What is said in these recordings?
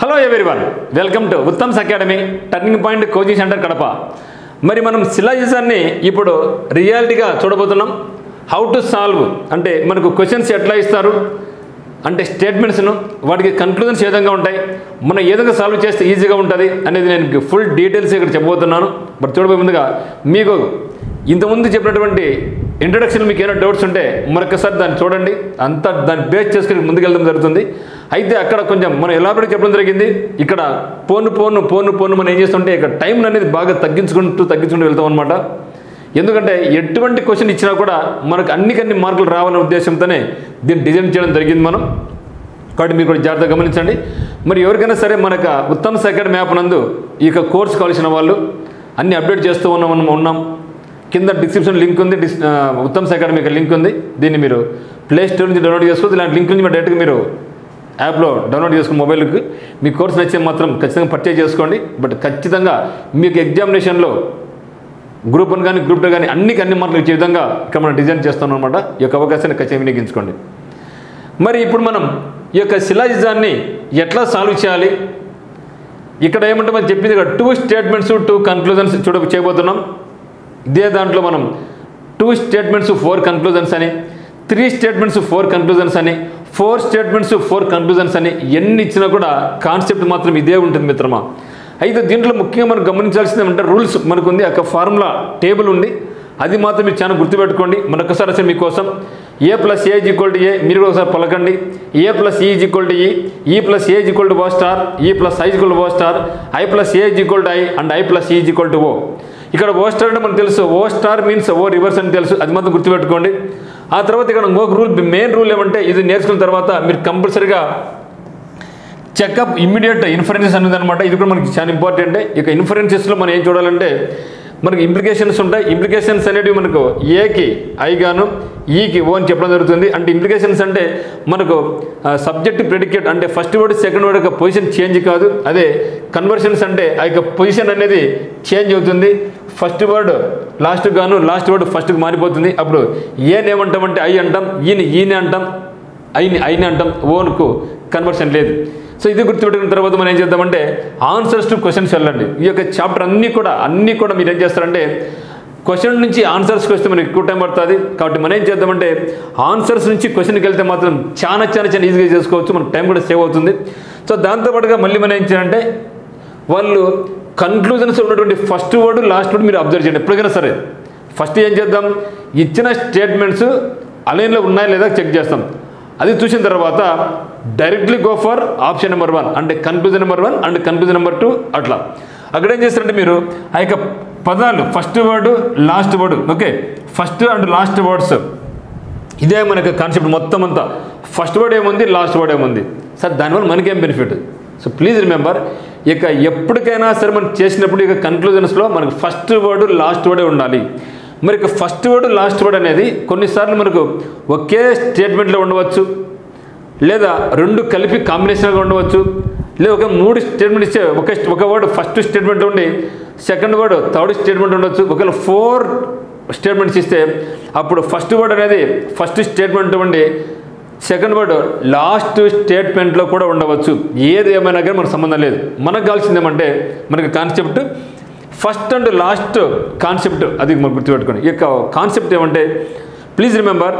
Hello everyone welcome to ఉత్తమ్స్ academy turning point coaching centre Kadapa మరి మనం సిలాజిజాన్ని ఇప్పుడు రియాలిటీగా చూడబోతున్నాం హౌ టు సాల్వ్ అంటే మనకు క్వశ్చన్స్ ఎట్లా ఇస్తారు అంటే స్టేట్మెంట్స్ను వాటికి కన్క్లూజన్స్ ఏ విధంగా ఉంటాయి మనం ఏ విధంగా సాల్వ్ చేస్తే ఈజీగా ఉంటుంది అనేది నేను మీకు ఫుల్ డీటెయిల్స్ ఇక్కడ చెప్పబోతున్నాను బట్ చూడబోయే ముందుగా మీకు ఇంతకుముందు చెప్పినటువంటి ఇంట్రడక్షన్ మీకు ఏమైనా డౌట్స్ ఉంటే మరొకసారి దాన్ని చూడండి అంతా దాన్ని బేస్ చేసుకుని ముందుకెళ్ళడం జరుగుతుంది అయితే అక్కడ కొంచెం మనం ఎలాబరేట్ చెప్పడం జరిగింది ఇక్కడ పోను పోను పోను పోను మనం ఏం చేస్తుంటే ఇక్కడ టైం అనేది బాగా తగ్గించుకుంటూ తగ్గించుకుంటూ వెళ్తాం అనమాట ఎందుకంటే ఎటువంటి క్వశ్చన్ ఇచ్చినా కూడా మనకు అన్నికన్ని మార్కులు రావాలనే ఉద్దేశంతోనే దీన్ని డిజైన్ చేయడం జరిగింది మనం కాబట్టి మీరు కూడా జాగ్రత్తగా గమనించండి మరి ఎవరికైనా సరే మనకు ఉత్తమ్ అకాడమీ యాప్ నందు ఈ యొక్క కోర్స్ కావాల్సిన వాళ్ళు అన్ని అప్డేట్ చేస్తూ ఉన్నాం మనం ఉన్నాం కింద డిస్క్రిప్షన్ లింక్ ఉంది డిస్ ఆ, ఉత్తమ్ అకాడమీ యొక్క లింక్ ఉంది దీన్ని మీరు ప్లే స్టోర్ నుంచి డౌన్లోడ్ చేసుకోవచ్చు ఇలాంటి లింక్ నుంచి మీరు డైరెక్ట్గా మీరు యాప్లో డౌన్లోడ్ చేసుకుని మొబైల్కి మీ కోర్స్ నచ్చే మాత్రం ఖచ్చితంగా పర్చేజ్ చేసుకోండి బట్ ఖచ్చితంగా మీకు ఎగ్జామినేషన్లో గ్రూప్ వన్ కానీ గ్రూప్ టూ కానీ అన్ని అన్ని మార్కులు ఇచ్చే విధంగా ఇక్కడ మనం డిజైన్ చేస్తున్నాం అనమాట ఈ యొక్క అవకాశాన్ని ఖచ్చితంగా వినియోగించుకోండి మరి ఇప్పుడు మనం ఈ యొక్క శిలాజిజాన్ని ఎట్లా సాల్వ్ చేయాలి ఇక్కడ ఏమంటే మనం చెప్పింది ఇక్కడ టూ స్టేట్మెంట్స్ టూ కన్క్లూజన్స్ చూడ చేయబోతున్నాం ఇదే దాంట్లో మనం టూ స్టేట్మెంట్స్ ఫోర్ కన్క్లూజన్స్ అని త్రీ స్టేట్మెంట్స్ ఫోర్ కన్క్లూజన్స్ అని ఫోర్ స్టేట్మెంట్స్ ఫోర్ కన్క్లూజన్స్ అని ఎన్ని ఇచ్చినా కూడా కాన్సెప్ట్ మాత్రం ఇదే ఉంటుంది మిత్రమా అయితే దీంట్లో ముఖ్యంగా మనం గమనించాల్సింది ఏమంటే రూల్స్ మనకు ఉంది ఒక ఫార్ములా టేబుల్ ఉంది అది మాత్రం మీరు చాలా గుర్తుపెట్టుకోండి మరొకసారి అసలు మీకోసం A plus A equal to A మీరు కూడా ఒకసారి పలకండి A plus E equal to E E plus A equal to O star E plus I equal to O star I plus A equal to I and I plus E equal to O ఇక్కడ O star అంటే మనకు తెలుసు O star means O reverse అని తెలుసు అది మాత్రం గుర్తుపెట్టుకోండి ఆ తర్వాత ఇక్కడ ఇంకొక రూల్ మెయిన్ రూల్ ఏమంటే ఇది నేర్చుకున్న తర్వాత మీరు కంపల్సరీగా చెకప్ ఇమ్మీడియట్ ఇన్ఫరెన్సెస్ అనేది అనమాట ఇది కూడా మనకి చాలా ఇంపార్టెంట్ ఇక ఇన్ఫరెన్సెస్లో మనం ఏం చూడాలంటే మనకి ఇంప్లికేషన్స్ ఉంటాయి ఇంప్లికేషన్స్ అనేటివి మనకు ఏకి ఐ గాను ఈకి ఓ అని చెప్పడం జరుగుతుంది అంటే ఇంప్లికేషన్స్ అంటే మనకు సబ్జెక్ట్ ప్రెడికేట్ అంటే ఫస్ట్ వర్డ్ సెకండ్ వర్డ్ యొక్క పొజిషన్ చేంజ్ కాదు అదే కన్వర్షన్స్ అంటే ఆ యొక్క పొజిషన్ అనేది చేంజ్ అవుతుంది ఫస్ట్ వర్డ్ లాస్ట్ గాను లాస్ట్ వర్డ్ ఫస్ట్కి మారిపోతుంది అప్పుడు ఏని ఏమంటామంటే ఐ అంటాం ఈని ఈని అంటాం ఐని ఐని అంటాం ఓన్కు కన్వర్షన్ లేదు సో ఇది గుర్తుపెట్టుకున్న తర్వాత మనం ఏం చేద్దామంటే ఆన్సర్స్ టు క్వశ్చన్స్ వెళ్ళండి ఈ యొక్క చాప్టర్ అన్నీ కూడా అన్నీ కూడా మీరు ఏం చేస్తారంటే క్వశ్చన్ నుంచి ఆన్సర్స్కి వస్తే మనకి ఎక్కువ టైం పడుతుంది కాబట్టి మనం ఏం చేద్దామంటే ఆన్సర్స్ నుంచి క్వశ్చన్కి వెళ్తే మాత్రం చాలా చాలా చాలా ఈజీగా చేసుకోవచ్చు మనకు టైం కూడా సేవ్ అవుతుంది సో దాంతోపాటుగా మళ్ళీ మనం ఏం చేయాలంటే వాళ్ళు కన్క్లూజన్స్ ఉన్నటువంటి ఫస్ట్ వర్డ్ లాస్ట్ వర్డ్ మీరు అబ్జర్వ్ చేయండి ఎప్పటికైనా సరే ఫస్ట్ ఏం చేద్దాం ఇచ్చిన స్టేట్మెంట్స్ అలైన్లో ఉన్నాయా లేదా చెక్ చేస్తాం అది చూసిన తర్వాత directly go for option number one అంటే conclusion number one and conclusion number two అట్లా అక్కడ ఏం చేస్తారంటే మీరు ఆ యొక్క పదాలు first word last word okay first and last words ఇదే మనకి కాన్సెప్ట్ మొత్తం అంతా ఫస్ట్ వర్డ్ ఏముంది లాస్ట్ వర్డ్ ఏముంది సార్ దానివల్ల మనకేం బెనిఫిట్ సో ప్లీజ్ రిమెంబర్ ఇక ఎప్పటికైనా సరే మనం చేసినప్పుడు ఇక కన్క్లూజన్స్లో మనకు ఫస్ట్ వర్డ్ లాస్ట్ వర్డే ఉండాలి మరి ఇక ఫస్ట్ వర్డ్ లాస్ట్ వర్డ్ అనేది కొన్నిసార్లు మనకు ఒకే స్టేట్మెంట్లో ఉండవచ్చు లేదా రెండు కలిపి కాంబినేషన్గా ఉండవచ్చు లేదా ఒక మూడు స్టేట్మెంట్ ఇచ్చే ఒక ఒక వర్డ్ ఫస్ట్ స్టేట్మెంట్ ఉండి సెకండ్ వర్డ్ థర్డ్ స్టేట్మెంట్ ఉండొచ్చు ఒకవేళ ఫోర్ స్టేట్మెంట్స్ ఇస్తే అప్పుడు ఫస్ట్ వర్డ్ అనేది ఫస్ట్ స్టేట్మెంట్ ఉండి సెకండ్ వర్డ్ లాస్ట్ స్టేట్మెంట్లో కూడా ఉండవచ్చు ఏది ఏమైనా కానీ మనకు సంబంధం లేదు మనకు కావాల్సింది ఏమంటే మనకి concept first and last concept అది మనం గుర్తుపెట్టుకోండి ఈ యొక్క కాన్సెప్ట్ ఏమంటే please remember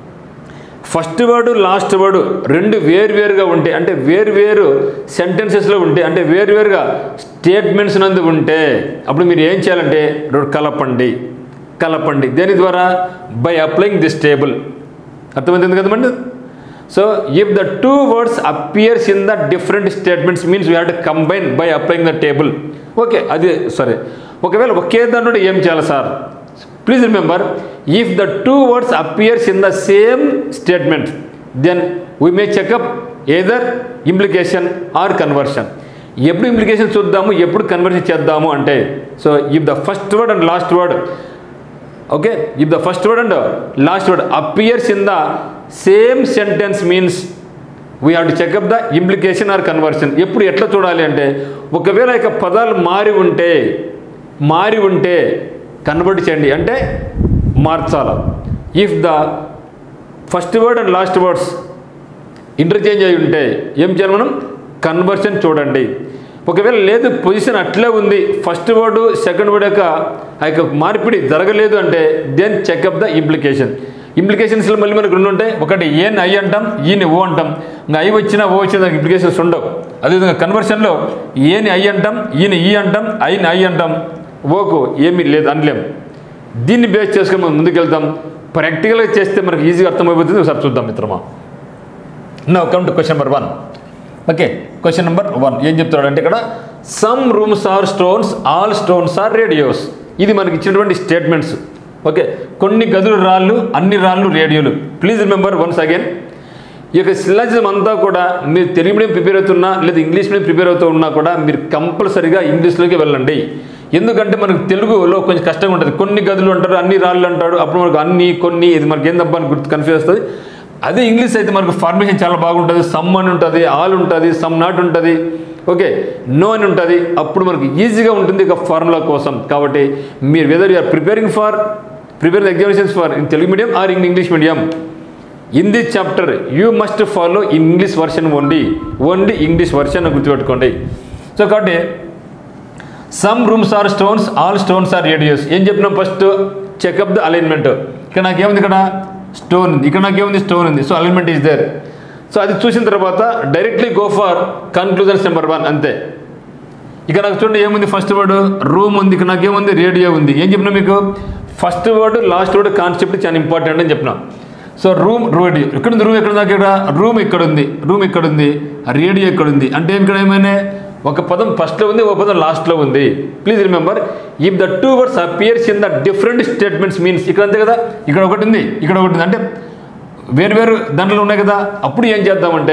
first word last word రెండు వేరువేరుగా ఉంటే అంటే వేరువేరు సెంటెన్సెస్లో ఉంటే అంటే వేరువేరుగా స్టేట్మెంట్స్ నందు ఉంటే అప్పుడు మీరు ఏం చేయాలంటే రెండు కలపండి కలపండి దేని ద్వారా బై అప్లయింగ్ దిస్ టేబుల్ అర్థమైంది కదమండి so if the two words appears in the different statements means we have to combine by applying the table okay అది సరే ఒకవేళ ఒకే దాంట్లో ఏం చేయాలి sir please remember if the two words appears in the same statement then we may check up either implication or conversion ఎప్పుడు implication చూద్దాము ఎప్పుడు కన్వర్షన్ చేద్దాము అంటే so if the first word and last word okay if the first word and last word appears in the same sentence means we have to check up the implication or conversion ఎప్పుడు ఎట్లా చూడాలి అంటే ఒకవేళ ఇక పదాలు మారి ఉంటే మారి ఉంటే కన్వర్ట్ చేయండి అంటే మార్చాలి if the first word and last words interchange అయి ఉంటే ఏం చేయాలి మనం కన్వర్షన్ చూడండి ఒకవేళ లేదు పొజిషన్ అట్లే ఉంది ఫస్ట్ వర్డ్ సెకండ్ వర్డ్ యొక్క ఆ యొక్క మార్పిడి జరగలేదు అంటే దెన్ చెకప్ ద ఇంప్లికేషన్ ఇంప్లికేషన్స్లో మళ్ళీ మనకు రెండు ఉంటాయి ఒకటి ఏన్ ఐ అంటాం ఈని ఓ అంటాం ఇంకా ఐ వచ్చినా ఓ వచ్చినా దానికి ఇంప్లికేషన్స్ ఉండవు అదేవిధంగా కన్వర్షన్లో ఏని ఐ అంటాం ఈయన ఈ అంటాం ఐని ఐ అంటాం ఓకు ఏమీ లేదు అనలేం దీన్ని బేస్ చేసుకొని మనం ముందుకెళ్తాం ప్రాక్టికల్గా చేస్తే మనకి ఈజీగా అర్థమైపోతుంది ఒకసారి చూద్దాం మిత్రమా now come to question number one okay question number one ఏం చెప్తున్నాడంటే ఇక్కడ some rooms are stones all stones are radios ఇది మనకి ఇచ్చినటువంటి స్టేట్మెంట్స్ ఓకే కొన్ని గదులు రాళ్ళు అన్ని రాళ్ళు రేడియోలు ప్లీజ్ రిమెంబర్ వన్స్ అగైన్ ఈ యొక్క సిలాజిజం అంతా కూడా మీరు తెలుగు మీడియం ప్రిపేర్ అవుతున్నా లేదా ఇంగ్లీష్ మీడియం ప్రిపేర్ అవుతూ ఉన్నా కూడా మీరు కంపల్సరీగా ఇంగ్లీష్లోకి వెళ్ళండి ఎందుకంటే మనకు తెలుగులో కొంచెం కష్టంగా ఉంటుంది కొన్ని గదులు అంటారు అన్ని రాళ్ళు అంటాడు అప్పుడు మనకు అన్ని కొన్ని ఇది మనకి ఏం తప్ప అని గుర్తు కన్ఫ్యూజ్ వస్తుంది అదే ఇంగ్లీష్ అయితే మనకు ఫార్మేషన్ చాలా బాగుంటుంది సమ్ అని ఉంటుంది ఆల్ ఉంటుంది సమ్ నాట్ ఉంటుంది ఓకే నో అని ఉంటుంది అప్పుడు మనకు ఈజీగా ఉంటుంది ఇక ఫార్ములా కోసం కాబట్టి మీరు whether you are preparing for prepare examinations for in Telugu medium or in English medium in this chapter you must follow in English version only only English version అని గుర్తుపెట్టుకోండి సో కాబట్టి some rooms are stones all stones are radios ఏం చెప్పినాం first checkup the alignment ఇక్కడ నాకేముంది ఇక్కడ stone ఉంది ఇక్కడ నాకేముంది స్టోన్ ఉంది so alignment is there so అది చూసిన తర్వాత directly go for conclusions number one అంతే ఇక నాకు చూడండి ఏముంది ఫస్ట్ వర్డ్ రూమ్ ఉంది ఇక్కడ నాకేముంది రేడియో ఉంది ఏం చెప్పినా మీకు first word last word concept చాలా ఇంపార్టెంట్ అని చెప్పినాం సో రూమ్ రేడియో ఎక్కడ ఉంది రూమ్ ఎక్కడ ఉంది ఇక్కడ రూమ్ ఇక్కడ ఉంది రూమ్ ఇక్కడ ఉంది రేడియో ఇక్కడ ఉంది అంటే ఇక్కడ ఏమైనా ఒక పదం ఫస్ట్లో ఉంది ఒక పదం లాస్ట్లో ఉంది please remember if the two words appears in the different statements means ఇక్కడ అంతే కదా ఇక్కడ ఒకటి ఉంది ఇక్కడ ఒకటి ఉంది అంటే వేరు వేరు దాంట్లో ఉన్నాయి కదా అప్పుడు ఏం చేద్దామంటే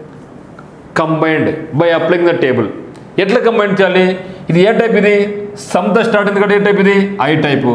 combined by applying the table ఎట్లా కంబైన్ చేయాలి ఇది ఏ టైప్ ఇది సమ్తో స్టార్ట్ ఉంది కదా ఏ టైప్ ఇది ఐ టైపు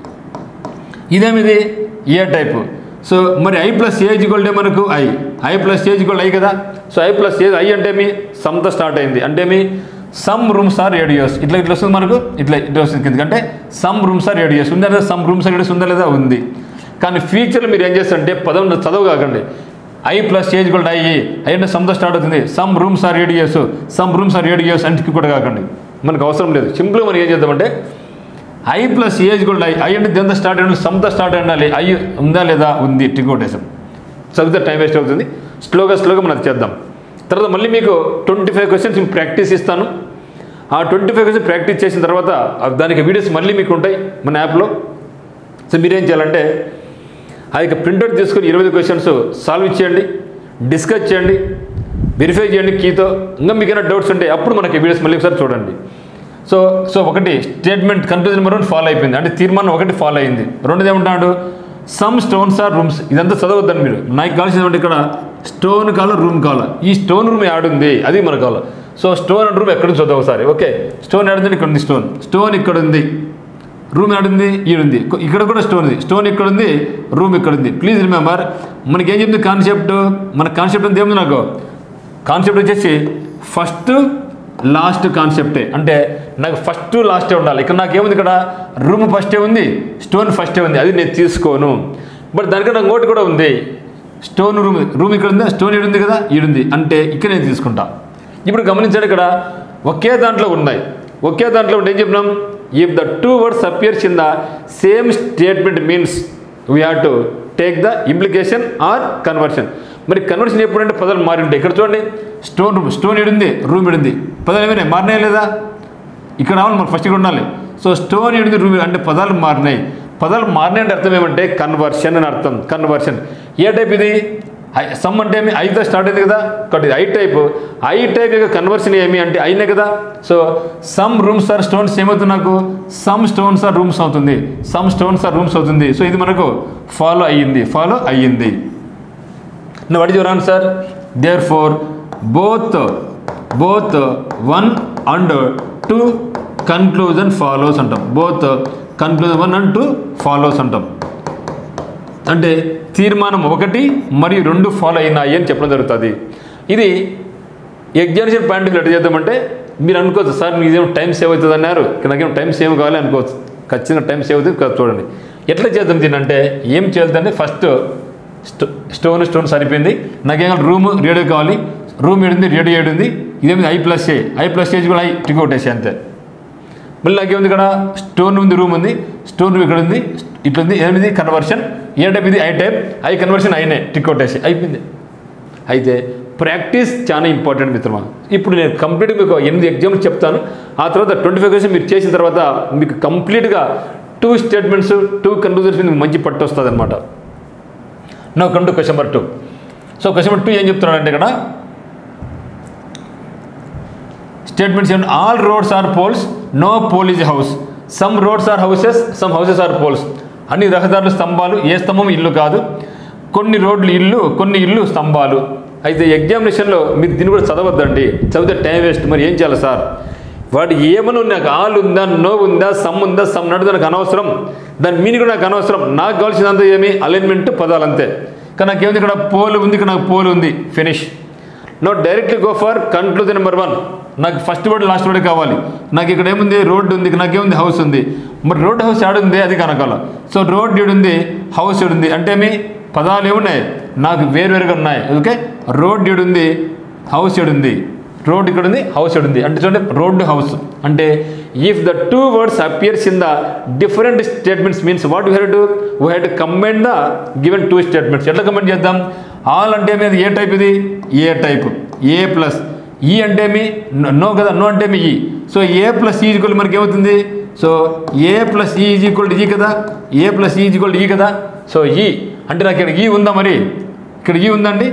ఇదేమిది ఏ టైపు సో మరి ఐ ప్లస్ ఏ ఈక్వల్ మనకు I I plus A equal I కదా so I plus A I అంటే మీ సమ్తో స్టార్ట్ అయింది అంటే మీ సమ్ రూమ్స్ ఆర్ రేడియోస్ ఇట్లా ఇట్లా వస్తుంది మనకు ఇట్లా ఇట్లా వస్తుంది ఎందుకంటే సమ్ రూమ్స్ ఆర్ రేడియోస్ ఉందా లేదా సమ్ రూమ్స్ ఆర్ రేడియోస్ ఉందా లేదా ఉంది కానీ ఫ్యూచర్లో మీరు ఏం చేస్తారంటే పదం చదువు కాకండి ఐ ప్లస్ ఏజ్ కూడా ఐ ఐ అంటే సమ్తో స్టార్ట్ అవుతుంది some rooms are radios some rooms are radios అంటే కూడా కాకండి మనకు అవసరం లేదు సింపుల్గా మనం ఏం చేద్దామంటే ఐ ప్లస్ ఏజ్ కూడా ఐ ఐ అంటే దేంతో స్టార్ట్ అయిన సమ్తో స్టార్ట్ అయినాలి ఐ ఉందా లేదా ఉంది టిక్ కొట్టేసాం చదివితే టైం వేస్ట్ అవుతుంది స్లోగా స్లోగా మనం అది చేద్దాం తర్వాత మళ్ళీ మీకు ట్వంటీ ఫైవ్ క్వశ్చన్స్ ప్రాక్టీస్ ఇస్తాను ఆ ట్వంటీ ఫైవ్ క్వశ్చన్ ప్రాక్టీస్ చేసిన తర్వాత ఆ దానికి వీడియోస్ మళ్ళీ మీకు ఉంటాయి మన యాప్లో సో మీరేం చేయాలంటే ఆ యొక్క ప్రింట్అవుట్ తీసుకొని ఇరవై క్వశ్చన్స్ సాల్వ్ చేయండి డిస్కస్ చేయండి వెరిఫై చేయండి కీతో ఇంకా మీకు ఏమైనా డౌట్స్ ఉంటే అప్పుడు మనకి వీడియోస్ మళ్ళీ ఒకసారి చూడండి సో సో ఒకటి statement conclusion number one follow అయిపోయింది అంటే తీర్మానం ఒకటి ఫాలో అయింది రెండోది ఏమంటాడు సమ్ స్టోన్స్ ఆర్ రూమ్స్ ఇదంతా చదవద్దని మీరు నాకు కావాల్సింది ఏమంటే ఇక్కడ స్టోన్ కావాలా రూమ్ కావాలా ఈ స్టోన్ రూమ్ ఆడుంది అది మనకు కావాలి సో స్టోన్ అండ్ రూమ్ ఎక్కడ నుంచి చదువు ఒకసారి ఓకే స్టోన్ ఆడుంది ఇక్కడ ఉంది స్టోన్ స్టోన్ ఇక్కడ ఉంది రూమ్ ఎక్కడుంది ఈడుంది ఇక్కడ కూడా స్టోన్ ఉంది స్టోన్ ఇక్కడ ఉంది రూమ్ ఇక్కడ ఉంది ప్లీజ్ రిమెంబర్ మనకి ఏం చెప్తుంది కాన్సెప్ట్ మన కాన్సెప్ట్ అంతా ఏముంది నాకు కాన్సెప్ట్ వచ్చేసి ఫస్ట్ లాస్ట్ కాన్సెప్టే అంటే నాకు ఫస్ట్ లాస్టే ఉండాలి ఇక్కడ నాకు ఏముంది ఇక్కడ రూమ్ ఫస్టే ఉంది స్టోన్ ఫస్టే ఉంది అది నేను తీసుకోను బట్ దానికన్నా ఇంకోటి కూడా ఉంది స్టోన్ రూమ్ రూమ్ ఇక్కడ ఉంది స్టోన్ ఈడుంది కదా ఈడుంది అంటే ఇక్కడ నేను తీసుకుంటా ఇప్పుడు గమనించండి ఇక్కడ ఒకే దాంట్లో ఉన్నాయి ఒకే దాంట్లో ఉంటే ఏం చెప్పినాం if the two words appears in the same statement means we have to take the implication or conversion మరి కన్వర్షన్ ఎప్పుడంటే పదాలు మారి ఉంటాయి ఇక్కడ చూడండి స్టోన్ రూమ్ స్టోన్ ఇడింది రూమ్ ఇడింది పదాలు ఏమైనా మారినాయి లేదా ఇక్కడ రావాలి మనకు ఫస్ట్ ఇక్కడ ఉండాలి సో స్టోన్ ఇడింది రూమ్ అంటే పదాలు మారినాయి పదాలు మారినాయి అంటే అర్థం ఏమంటే కన్వర్షన్ అని అర్థం కన్వర్షన్ ఏ టైప్ ఇది ఐ సమ్ అంటే ఏమి ఐతో స్టార్ట్ అయింది కదా కాబట్టి ఐ టైప్ ఐ టైప్ యొక్క కన్వర్షన్ ఏమి అంటే అయినే కదా so some rooms are stones ఏమవుతుంది నాకు సమ్ స్టోన్స్ ఆర్ రూమ్స్ అవుతుంది సమ్ స్టోన్స్ ఆర్ రూమ్స్ అవుతుంది సో ఇది మనకు ఫాలో అయ్యింది ఫాలో అయ్యింది Now what is your answer? Therefore, both both one and two conclusion follows అంటాం both conclusion one and two follows అంటాం అంటే తీర్మానం ఒకటి మరియు రెండు ఫాలో అయినాయి అని చెప్పడం జరుగుతుంది ఇది ఎగ్జామినేషన్ పాయింట్ ఎట్లా చేద్దామంటే మీరు అనుకోవచ్చు సార్ మీదేమో టైం సేవ్ అవుతుంది అన్నారు ఇక్కడ నాకేమో టైం సేవ్ కావాలి అనుకోవచ్చు ఖచ్చితంగా టైం సేవ్ అవుతుంది కాదు చూడండి ఎట్లా చేద్దాం దీని అంటే ఏం చేద్దామంటే ఫస్ట్ స్టో స్టోన్ స్టోన్ సరిపోయింది నాకేం రూమ్ రేడియో కావాలి రూమ్ ఏడుంది రేడియో ఏడుంది ఇదేమిది I plus A I plus A's కూడా ఐ టిక్ కొట్టేసి అంతే మళ్ళీ నాకేముంది ఇక్కడ స్టోన్ ఉంది రూమ్ ఉంది స్టోన్ రూమ్ ఇక్కడ ఉంది ఇట్లా ఉంది ఏమిది కన్వర్షన్ ఏ టైప్ ఇది ఐ టైప్ ఐ కన్వర్షన్ ఐనే టిక్ కొట్టేసి అయిపోయింది అయితే ప్రాక్టీస్ చాలా ఇంపార్టెంట్ మిత్రమా ఇప్పుడు నేను కంప్లీట్గా మీకు ఎనిమిది ఎగ్జామ్లు చెప్తాను ఆ తర్వాత ట్వంటీ ఫైవ్ క్వశ్చన్ మీరు చేసిన తర్వాత మీకు కంప్లీట్గా టూ స్టేట్మెంట్స్ టూ కన్క్లూజన్స్ మీద మంచి పట్టు వస్తుంది అనమాట now come to question number two so question number two ఏం చెప్తున్నాడంటే ఇక్కడ స్టేట్మెంట్స్ ఏమంటే all roads are poles no pole is house some roads are houses some houses are poles అన్ని రహదారులు స్తంభాలు ఏ స్తంభం ఇల్లు కాదు కొన్ని రోడ్లు ఇల్లు కొన్ని ఇల్లు స్తంభాలు అయితే ఎగ్జామినేషన్లో మీరు దీన్ని కూడా చదవద్దండి చదివితే టైం వేస్ట్ మరి ఏం చేయాలి సార్ వాడు ఏమని నాకు ఆల్ ఉందా నో ఉందా సమ్ ఉందా సమ్ నడు నాకు అనవసరం దాని మీనింగ్ కూడా నాకు అనవసరం నాకు కావాల్సినంత ఏమి అలైన్మెంట్ పదాలు అంతే కానీ నాకేముంది ఇక్కడ పోల్ ఉంది ఇక్కడ నాకు పోల్ ఉంది finish now directly go for conclusion number one నాకు ఫస్ట్ వర్డ్ లాస్ట్ వర్డ్ కావాలి నాకు ఇక్కడ ఏముంది రోడ్డు ఉంది నాకేముంది హౌస్ ఉంది మరి రోడ్ హౌస్ ఆడుంది అది కనకాల సో రోడ్ ఉంది హౌస్ ఉంది అంటే మీ పదాలు ఏమున్నాయి నాకు వేరువేరుగా ఉన్నాయి ఓకే రోడ్ ఉంది హౌస్ ఉంది రోడ్ ఇక్కడ ఉంది హౌస్ ఇక్కడ ఉంది అంటే చూడండి రోడ్ హౌస్ అంటే if the two words appears in the different statements means what you have to we had comment the given two statements ఎట్లా కమెంట్ చేద్దాం ఆల్ అంటే మీద ఏ టైప్ ఇది ఏ టైప్ ఏ ప్లస్ ఈ అంటే మీ నో కదా నో అంటే మీ E so A plus E equal మనకి ఏమవుతుంది so A plus E is equal E కదా A plus E is equal E కదా సో ఈ అంటే నాకు ఇక్కడ ఈ ఉందా మరి ఇక్కడ ఈ ఉందండి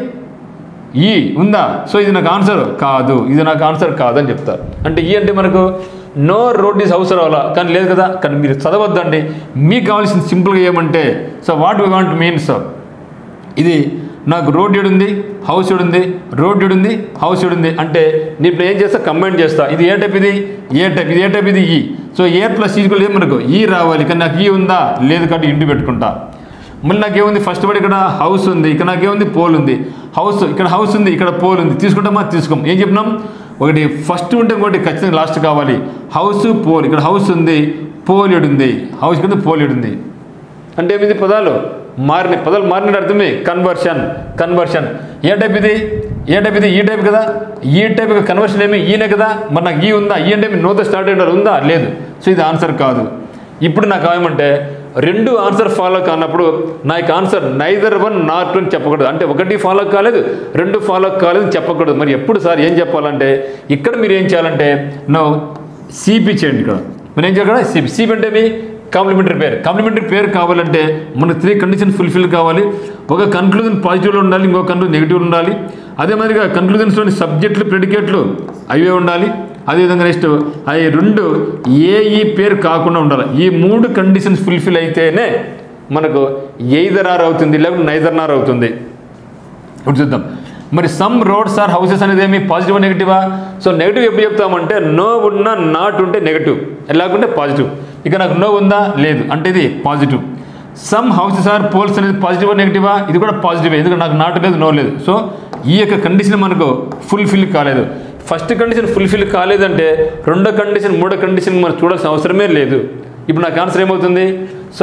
ఈ ఉందా సో ఇది నాకు ఆన్సర్ కాదు ఇది నాకు ఆన్సర్ కాదని చెప్తారు అంటే ఈ అంటే మనకు నో రోడ్ ఈస్ హౌస్ రావాలా కానీ లేదు కదా కానీ మీరు చదవద్దండి మీకు కావాల్సింది సింపుల్గా ఏమంటే so what we want means ఇది నాకు రోడ్ ఉంది హౌస్ ఉంది రోడ్ ఉంది హౌస్ ఉంది అంటే నేను ఇప్పుడు ఏం చేస్తా కంబైన్ చేస్తా ఇది ఏ టైప్ ఇది ఏ టైప్ ఇది ఏ టైప్ ఇది ఈ సో ఏ ప్లస్ ఈజ్వల్ ఏం మనకు ఈ రావాలి కానీ నాకు ఈ ఉందా లేదు కాబట్టి ఇంటి పెట్టుకుంటా మళ్ళీ నాకేముంది ఫస్ట్ పడి ఇక్కడ హౌస్ ఉంది ఇక్కడ నాకేముంది పోల్ ఉంది హౌస్ ఇక్కడ హౌస్ ఉంది ఇక్కడ పోల్ ఉంది తీసుకుంటామా తీసుకోం ఏం చెప్పినాం ఒకటి ఫస్ట్ ఉంటే ఇంకోటి ఖచ్చితంగా లాస్ట్ కావాలి హౌస్ పోల్ ఇక్కడ హౌస్ ఉంది పోలియడ్ ఉంది హౌస్ కింద పోలియడ్ ఉంది అంటే ఏమిది పదాలు మారిన పదాలు మారిన అర్థమే కన్వర్షన్ కన్వర్షన్ ఏ టైప్ ఇది ఏ టైప్ ఇది ఈ టైప్ కదా ఈ టైప్ కన్వర్షన్ ఏమి ఈయనే కదా మరి నాకు ఈ ఉందా ఈ అంటే నోతో స్టార్ట్ అయ్యారు ఉందా లేదు సో ఇది ఆన్సర్ కాదు ఇప్పుడు నాకు ఏమంటే రెండు ఆన్సర్ ఫాలో కానప్పుడు నా యొక్క ఆన్సర్ నైదర్ వన్ నాట్ అని చెప్పకూడదు అంటే ఒకటి ఫాలో కాలేదు రెండు ఫాలో కాలేదు అని చెప్పకూడదు మరి ఎప్పుడు సార్ ఏం చెప్పాలంటే ఇక్కడ మీరు ఏం చేయాలంటే నో సిపి చేయండి ఇక్కడ మీరు ఏం చేయాలి సిపి సిపి అంటే మీ కాంప్లిమెంటరీ పేరు కాంప్లిమెంటరీ పేరు కావాలంటే మనకు త్రీ కండిషన్ ఫుల్ఫిల్ కావాలి ఒక కన్క్లూజన్ పాజిటివ్లో ఉండాలి ఇంకో కన్క్లూజన్ నెగిటివ్ ఉండాలి అదే మాదిరిగా కన్క్లూజన్స్లోని సబ్జెక్టులు ప్రెడికేట్లు అవే ఉండాలి అదేవిధంగా నెక్స్ట్ అవి రెండు ఏ ఈ పేరు కాకుండా ఉండాలి ఈ మూడు కండిషన్స్ ఫుల్ఫిల్ అయితేనే మనకు ఎయిదర్ ఆర్ అవుతుంది లేకపోతే నైదర్ నార్ అవుతుంది ఇప్పుడు చూద్దాం మరి సమ్ రోడ్స్ ఆర్ హౌసెస్ అనేది ఏమి పాజిటివ్ నెగిటివా సో నెగిటివ్ ఎప్పుడు చెప్తామంటే నో ఉన్నా నాట్ ఉంటే నెగిటివ్ లేకుంటే పాజిటివ్ ఇక నాకు నో ఉందా లేదు అంటే ఇది positive some houses are poles అనేది పాజిటివా నెగిటివా ఇది కూడా పాజిటివ్ ఎందుకంటే నాకు నాట్ లేదు నో లేదు సో ఈ యొక్క కండిషన్ మనకు ఫుల్ఫిల్ కాలేదు ఫస్ట్ కండిషన్ ఫుల్ఫిల్ కాలేదంటే రెండో కండిషన్ మూడో కండిషన్ మనం చూడాల్సిన అవసరమే లేదు ఇప్పుడు నాకు ఆన్సర్ ఏమవుతుంది సో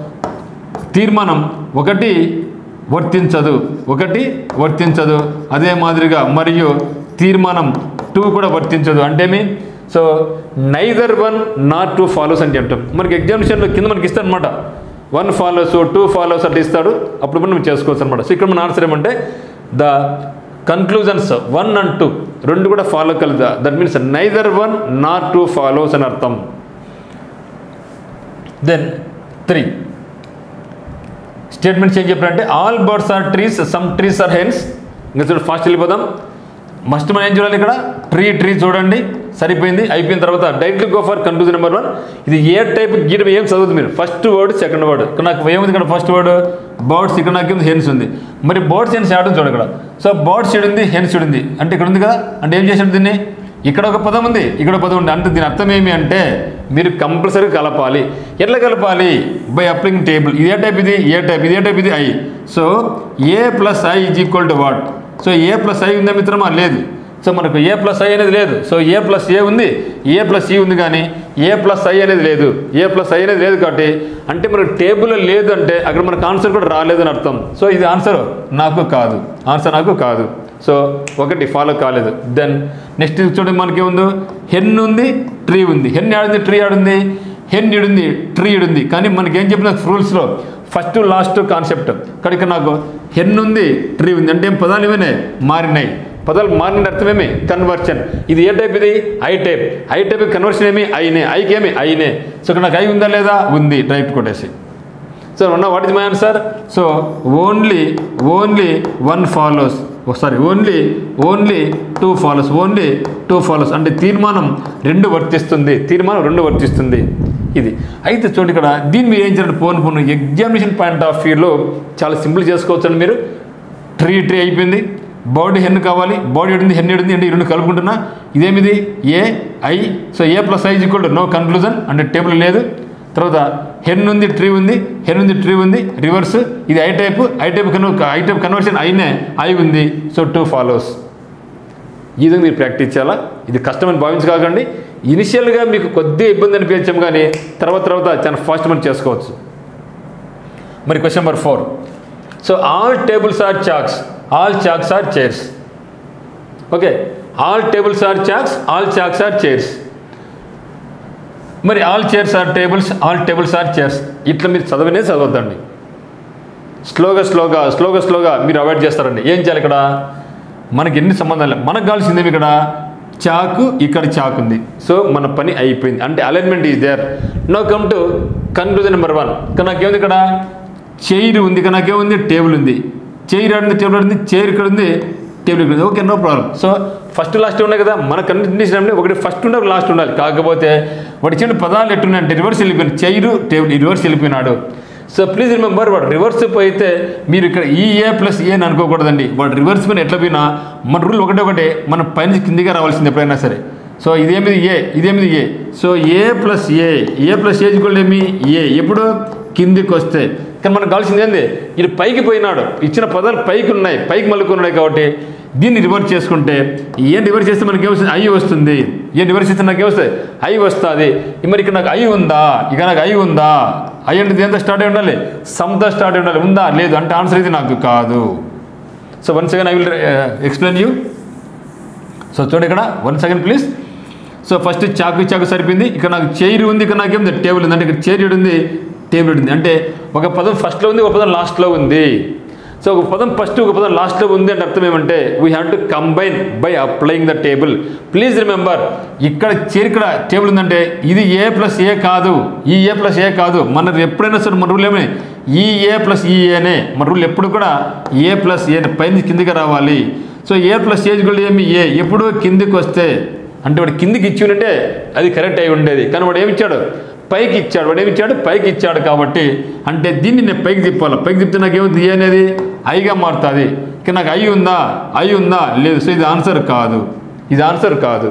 తీర్మానం ఒకటి వర్తించదు ఒకటి వర్తించదు అదే మాదిరిగా మరియు తీర్మానం టూ కూడా వర్తించదు అంటే మీ so neither one not two follows అని చెప్తాం మనకి ఎగ్జామినేషన్లో కింద మనకి ఇస్తాడు అనమాట వన్ ఫాలోస్ టూ ఫాలోస్ అట్లా ఇస్తాడు అప్పుడు మనం చేసుకోవచ్చు అనమాట సో ఇక్కడ మన ఆన్సర్ ఏమంటే the conclusions one and two రెండు కూడా ఫాలో కలుదా that means neither one not two follows అని అర్థం దెన్ త్రీ స్టేట్మెంట్స్ ఏం చెప్పారంటే all birds are trees some trees are hens ఇంకా చూడండి ఫాస్ట్ వెళ్ళిపోదాం మస్ట్ మనం ఏం చూడాలి ఇక్కడ ట్రీ ట్రీ చూడండి సరిపోయింది అయిపోయిన తర్వాత directly go for conclusion number one ఇది ఏ టైప్ గీయడం ఏం చదువుతుంది మీరు ఫస్ట్ వర్డ్ సెకండ్ వర్డ్ ఇక్కడ నాకు ఏముంది ఇక్కడ ఫస్ట్ వర్డ్ బర్డ్స్ ఇక్కడ నాకు ఏముంది హెన్స్ ఉంది మరి బర్డ్స్ హెన్స్ ఆడడం చూడండి ఇక్కడ సో బర్డ్స్ ఉంది హెన్స్ ఉంది అంటే ఇక్కడ ఉంది కదా అంటే ఏం చేసాడు దీన్ని ఇక్కడ ఒక పదం ఉంది ఇక్కడ ఒక పదం ఉంది అంటే దీని అర్థం ఏమి అంటే మీరు కంపల్సరీ కలపాలి ఎట్లా కలపాలి బై అప్లింగ్ టేబుల్ ఇదే టైప్ ఇది ఏ టైప్ ఇదే టైప్ ఇది I so A plus I is equal to what so A plus I ఉందా మిత్రమా లేదు సో మనకు ఏ ప్లస్ ఐ అనేది లేదు సో ఏ ప్లస్ ఏ ఉంది ఏ ప్లస్ ఈ ఉంది కానీ ఏ ప్లస్ ఐ అనేది లేదు ఏ ప్లస్ ఐ అనేది లేదు కాబట్టి అంటే మనకు టేబుల్ లేదు అంటే అక్కడ మనకు ఆన్సర్ కూడా రాలేదు అని అర్థం సో ఇది ఆన్సర్ నాకు కాదు ఆన్సర్ నాకు కాదు సో ఒకటి ఫాలో కాలేదు దెన్ నెక్స్ట్ చూడండి మనకి ఏముందో హెన్ ఉంది ట్రీ ఉంది హెన్ ఆడుంది ట్రీ ఆడుంది హెన్ ఇడుంది ట్రీ ఇడుంది కానీ మనకి ఏం చెప్పిన రూల్స్లో ఫస్ట్ లాస్ట్ కాన్సెప్ట్ ఇక్కడ నాకు హెన్ ఉంది ట్రీ ఉంది అంటే ఏం పదాలు ఏమైనా మారినాయి పదాలు మారిన అర్థమేమి కన్వర్షన్ ఇది ఏ టైప్ ఇది I type I type conversion ఏమి ఐనే ఐకి ఏమి ఐనే సో ఇక్కడ నాకు ఐ ఉందా లేదా ఉంది రైట్ కొట్టేసి సో ఉన్న what is my answer so only only one follows sorry only only two follows only two follows అంటే తీర్మానం రెండు వర్తిస్తుంది తీర్మానం రెండు వర్తిస్తుంది ఇది అయితే చూడండి ఇక్కడ దీన్ని మీరు ఏం చేయాలి పోను పోను ఎగ్జామినేషన్ పాయింట్ ఆఫ్ వ్యూలో చాలా సింపుల్ చేసుకోవచ్చండి మీరు ట్రీ ట్రీ అయిపోయింది బాడీ హెన్ కావాలి బాడీ ఎడుంది హెన్ ఎడుంది అంటే ఈ రెండు కలుపుకుంటున్నా ఇదేమిది A I so A plus I equal no conclusion అంటే టేబుల్ లేదు తర్వాత హెన్ ఉంది ట్రీ ఉంది హెన్ ఉంది ట్రీ ఉంది రివర్స్ ఇది ఐ టైప్ ఐ టైప్ కన్వ ఐ టైప్ కన్వర్షన్ ఐనే ఐ ఉంది సో టూ ఫాలోస్ ఈ విధంగా మీరు ప్రాక్టీస్ చేయాలా ఇది కష్టమని భావించకాకండి ఇనిషియల్గా మీకు కొద్దిగా ఇబ్బంది అనిపించాం కానీ తర్వాత తర్వాత చాలా ఫాస్ట్ మనం చేసుకోవచ్చు మరి question number four so all tables are chalks all chalks are chairs okay all tables are chalks all chalks are chairs మరి all chairs are tables all tables are chairs ఇట్లా మీరు చదవనే చదవద్దండి స్లోగా స్లోగా స్లోగా స్లోగా మీరు అవాయిడ్ చేస్తారండి ఏం చేయాలి ఇక్కడ మనకి ఎన్ని సంబంధాలు మనకు కావాల్సిందేమి ఇక్కడ చాకు ఇక్కడ చాకు ఉంది సో మన పని అయిపోయింది అంటే alignment is there now come to conclusion number one ఇక్కడ నాకేముంది ఇక్కడ చైర్ ఉంది ఇక్కడ నాకేముంది టేబుల్ ఉంది చైర్ ఆడింది టేబుల్ ఆడింది చైర్ ఇక్కడ ఉంది టేబుల్ ఇక్కడ ఉంది okay no problem so first last ఉన్నాయి కదా మన కండిషన్ అంటే ఒకటి ఫస్ట్ ఉండాలి లాస్ట్ ఉండాలి కాకపోతే వాటి చిన్న పదాలు ఎట్టున్నాయంటే రివర్స్ వెళ్ళిపోయినాడు చైరు టేబుల్ రివర్స్ వెళ్ళిపోయినాడు సో ప్లీజ్ రిమెంబర్ వాడు రివర్స్ పోయితే మీరు ఇక్కడ ఈ ఏ ప్లస్ ఏ అని అనుకోకూడదండి వాడు రివర్స్ పైన ఎట్లా పోయినా మన రూల్ ఒకటే ఒకటే మన పైన కిందిగా రావాల్సింది ఎప్పుడైనా సరే సో ఇదేమిది ఏ ఇదేమిది A so A plus A A plus A కూడా ఏమి ఏ ఎప్పుడు కిందికి వస్తే కానీ మనకు కావాల్సింది ఏంది ఇది పైకి పోయినాడు ఇచ్చిన పదాలు పైకి ఉన్నాయి పైకి మలుకున్నాయి కాబట్టి దీన్ని రివర్స్ చేసుకుంటే ఏం రివర్స్ చేస్తే మనకి ఏమొస్తుంది ఐ వస్తుంది ఏం రివర్స్ చేస్తే నాకు ఏమొస్తుంది ఐ వస్తుంది మరి ఇక్కడ నాకు ఐ ఉందా ఇక నాకు ఐ ఉందా ఐ అంటే దేంతో స్టార్ట్ అయి ఉండాలి సమ్తో స్టార్ట్ అయి ఉండాలి ఉందా లేదు అంటే ఆన్సర్ ఇది నాకు కాదు so one second I will explain you so చూడండి ఇక్కడ one second please so first chalk chalk సరిపోయింది ఇక్కడ నాకు చైర్ ఉంది ఇక్కడ నాకేముంది టేబుల్ ఉంది అంటే ఇక్కడ చైర్ ఉంది టేబుల్ ఉంది అంటే ఒక పదం ఫస్ట్లో ఉంది ఒక పదం లాస్ట్లో ఉంది సో ఒక పదం ఫస్ట్ ఒక పదం లాస్ట్లో ఉంది అంటే అర్థం ఏమంటే we have to combine by applying the table please remember ఇక్కడ చైర్ ఇక్కడ టేబుల్ ఉందంటే ఇది ఏ ప్లస్ ఏ కాదు ఈ ఏ ప్లస్ ఏ కాదు మన ఎప్పుడైనా సరే మన రూల్ ఏమే ఈ ఏ ప్లస్ ఈ ఏనే మన రూల్ ఎప్పుడు కూడా ఏ ప్లస్ ఏ పైన కిందికి రావాలి సో ఏ ప్లస్ ఏజ్ కూడా ఏమి ఏ ఎప్పుడు కిందికి వస్తే అంటే వాడు కిందికి ఇచ్చి ఉంటే అది కరెక్ట్ అయి ఉండేది కానీ వాడు ఏమి ఇచ్చాడు పైకి ఇచ్చాడు వాడు ఏమి ఇచ్చాడు పైకి ఇచ్చాడు కాబట్టి అంటే దీన్ని నేను పైకి తిప్పాలి పైకి తిప్పితే నాకు ఏమవుతుంది ఏ అనేది ఐగా మారుతుంది ఇక నాకు ఐ ఉందా ఐ ఉందా లేదు సో ఇది ఆన్సర్ కాదు ఇది ఆన్సర్ కాదు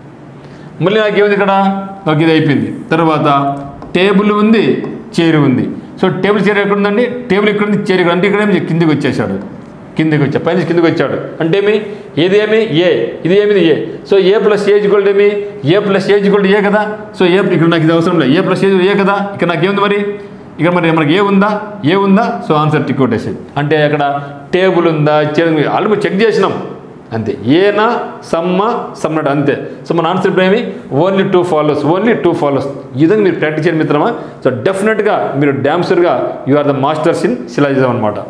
మళ్ళీ నాకేముంది ఇక్కడ నాకు ఇది అయిపోయింది తర్వాత టేబుల్ ఉంది చైర్ ఉంది సో టేబుల్ చైర్ ఎక్కడ ఉందండి టేబుల్ ఇక్కడ ఉంది చైర్ ఇక్కడ అంటే ఇక్కడ ఏమి కిందికి వచ్చేసాడు కిందికి వచ్చా పైన కిందికి వచ్చాడు అంటే ఏమి ఇది ఏమి ఏ ఇది ఏమిది A so A plus A's gold ఏమి A plus A's gold A కదా సో ఏ ఇక్కడ నాకు ఇది అవసరం లేదు ఏ ప్లస్ ఏజ్ ఏ కదా ఇక్కడ నాకు ఏముంది మరి ఇక్కడ మరి మనకి ఏ ఉందా ఏ ఉందా సో ఆన్సర్ టిక్ కొట్టేసి అంటే అక్కడ టేబుల్ ఉందా చైర్ ఆల్రెడీ చెక్ చేసినాం అంతే ఏనా సమ్మ సమ్మడు అంతే సో మన ఆన్సర్ ఇప్పుడు ఏమి only two follows only two follows ఈ విధంగా మీరు ప్రాక్టీస్ చేయండి మిత్రమా సో డెఫినెట్గా మీరు డ్యామ్సర్గా you are the masters in syllogism అనమాట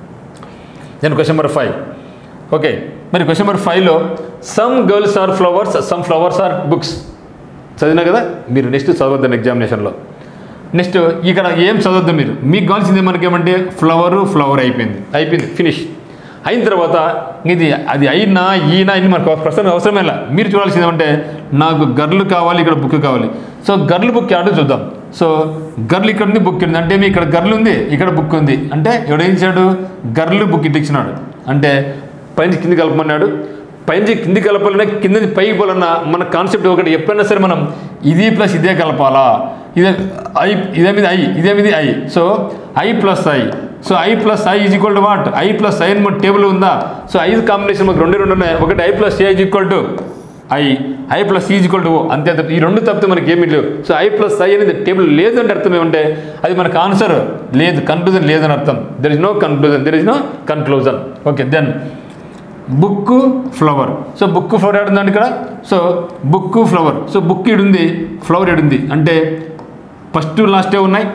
then question number five okay మరి క్వశ్చన్ నెంబర్ ఫైవ్లో some girls are flowers some flowers are books చదివినా కదా మీరు నెక్స్ట్ చదవద్దండి ఎగ్జామినేషన్లో నెక్స్ట్ ఇక్కడ ఏం చదవద్దు మీరు మీకు కావాల్సింది మనకి ఏమంటే ఫ్లవరు ఫ్లవర్ అయిపోయింది అయిపోయింది ఫినిష్ అయిన తర్వాత ఇది అది అయినా ఈనా ఇన్ని మనకు ప్రస్తుతం అవసరమే లే. మీరు చూడాల్సింది ఏమంటే నాకు గర్ల్ కావాలి ఇక్కడ బుక్ కావాలి సో గర్ల్ బుక్ ఆడు చూద్దాం సో గర్ల్ ఇక్కడ ఉంది బుక్ ఉంది అంటే మీ ఇక్కడ గర్ల్ ఉంది ఇక్కడ బుక్ ఉంది అంటే ఎవడేం ఇచ్చాడు గర్ల్ బుక్ ఇటు ఇచ్చినాడు అంటే పైన కింది కలపమన్నాడు పైన కింది కలపాలన్నా కింద నుంచి పైకి పోవాలన్నా మన కాన్సెప్ట్ ఒకటి ఎప్పుడైనా సరే మనం ఇది ప్లస్ ఇదే కలపాలా ఇదే ఐ ఇదేమిది ఐ ఇదేమిది I so I plus I so I plus I is equal to what I plus I అని మన టేబుల్ ఉందా సో ఐదు కాంబినేషన్ మాకు రెండు రెండు ఉన్నాయి ఒకటి I plus A is equal to I I plus is equal to O అంతే తప్ప ఈ రెండు తప్పితే మనకి ఏమీ లేవు సో ఐ ప్లస్ ఐ అనేది టేబుల్ లేదు అంటే అర్థం ఏమంటే అది మనకు ఆన్సర్ లేదు కన్క్లూజన్ లేదని అర్థం there is no conclusion there is no conclusion okay then book flower so book flower ఏడుందండి ఇక్కడ so book flower so book ఇడుంది ఫ్లవర్ ఇడుంది అంటే ఫస్ట్ లాస్టే ఉన్నాయి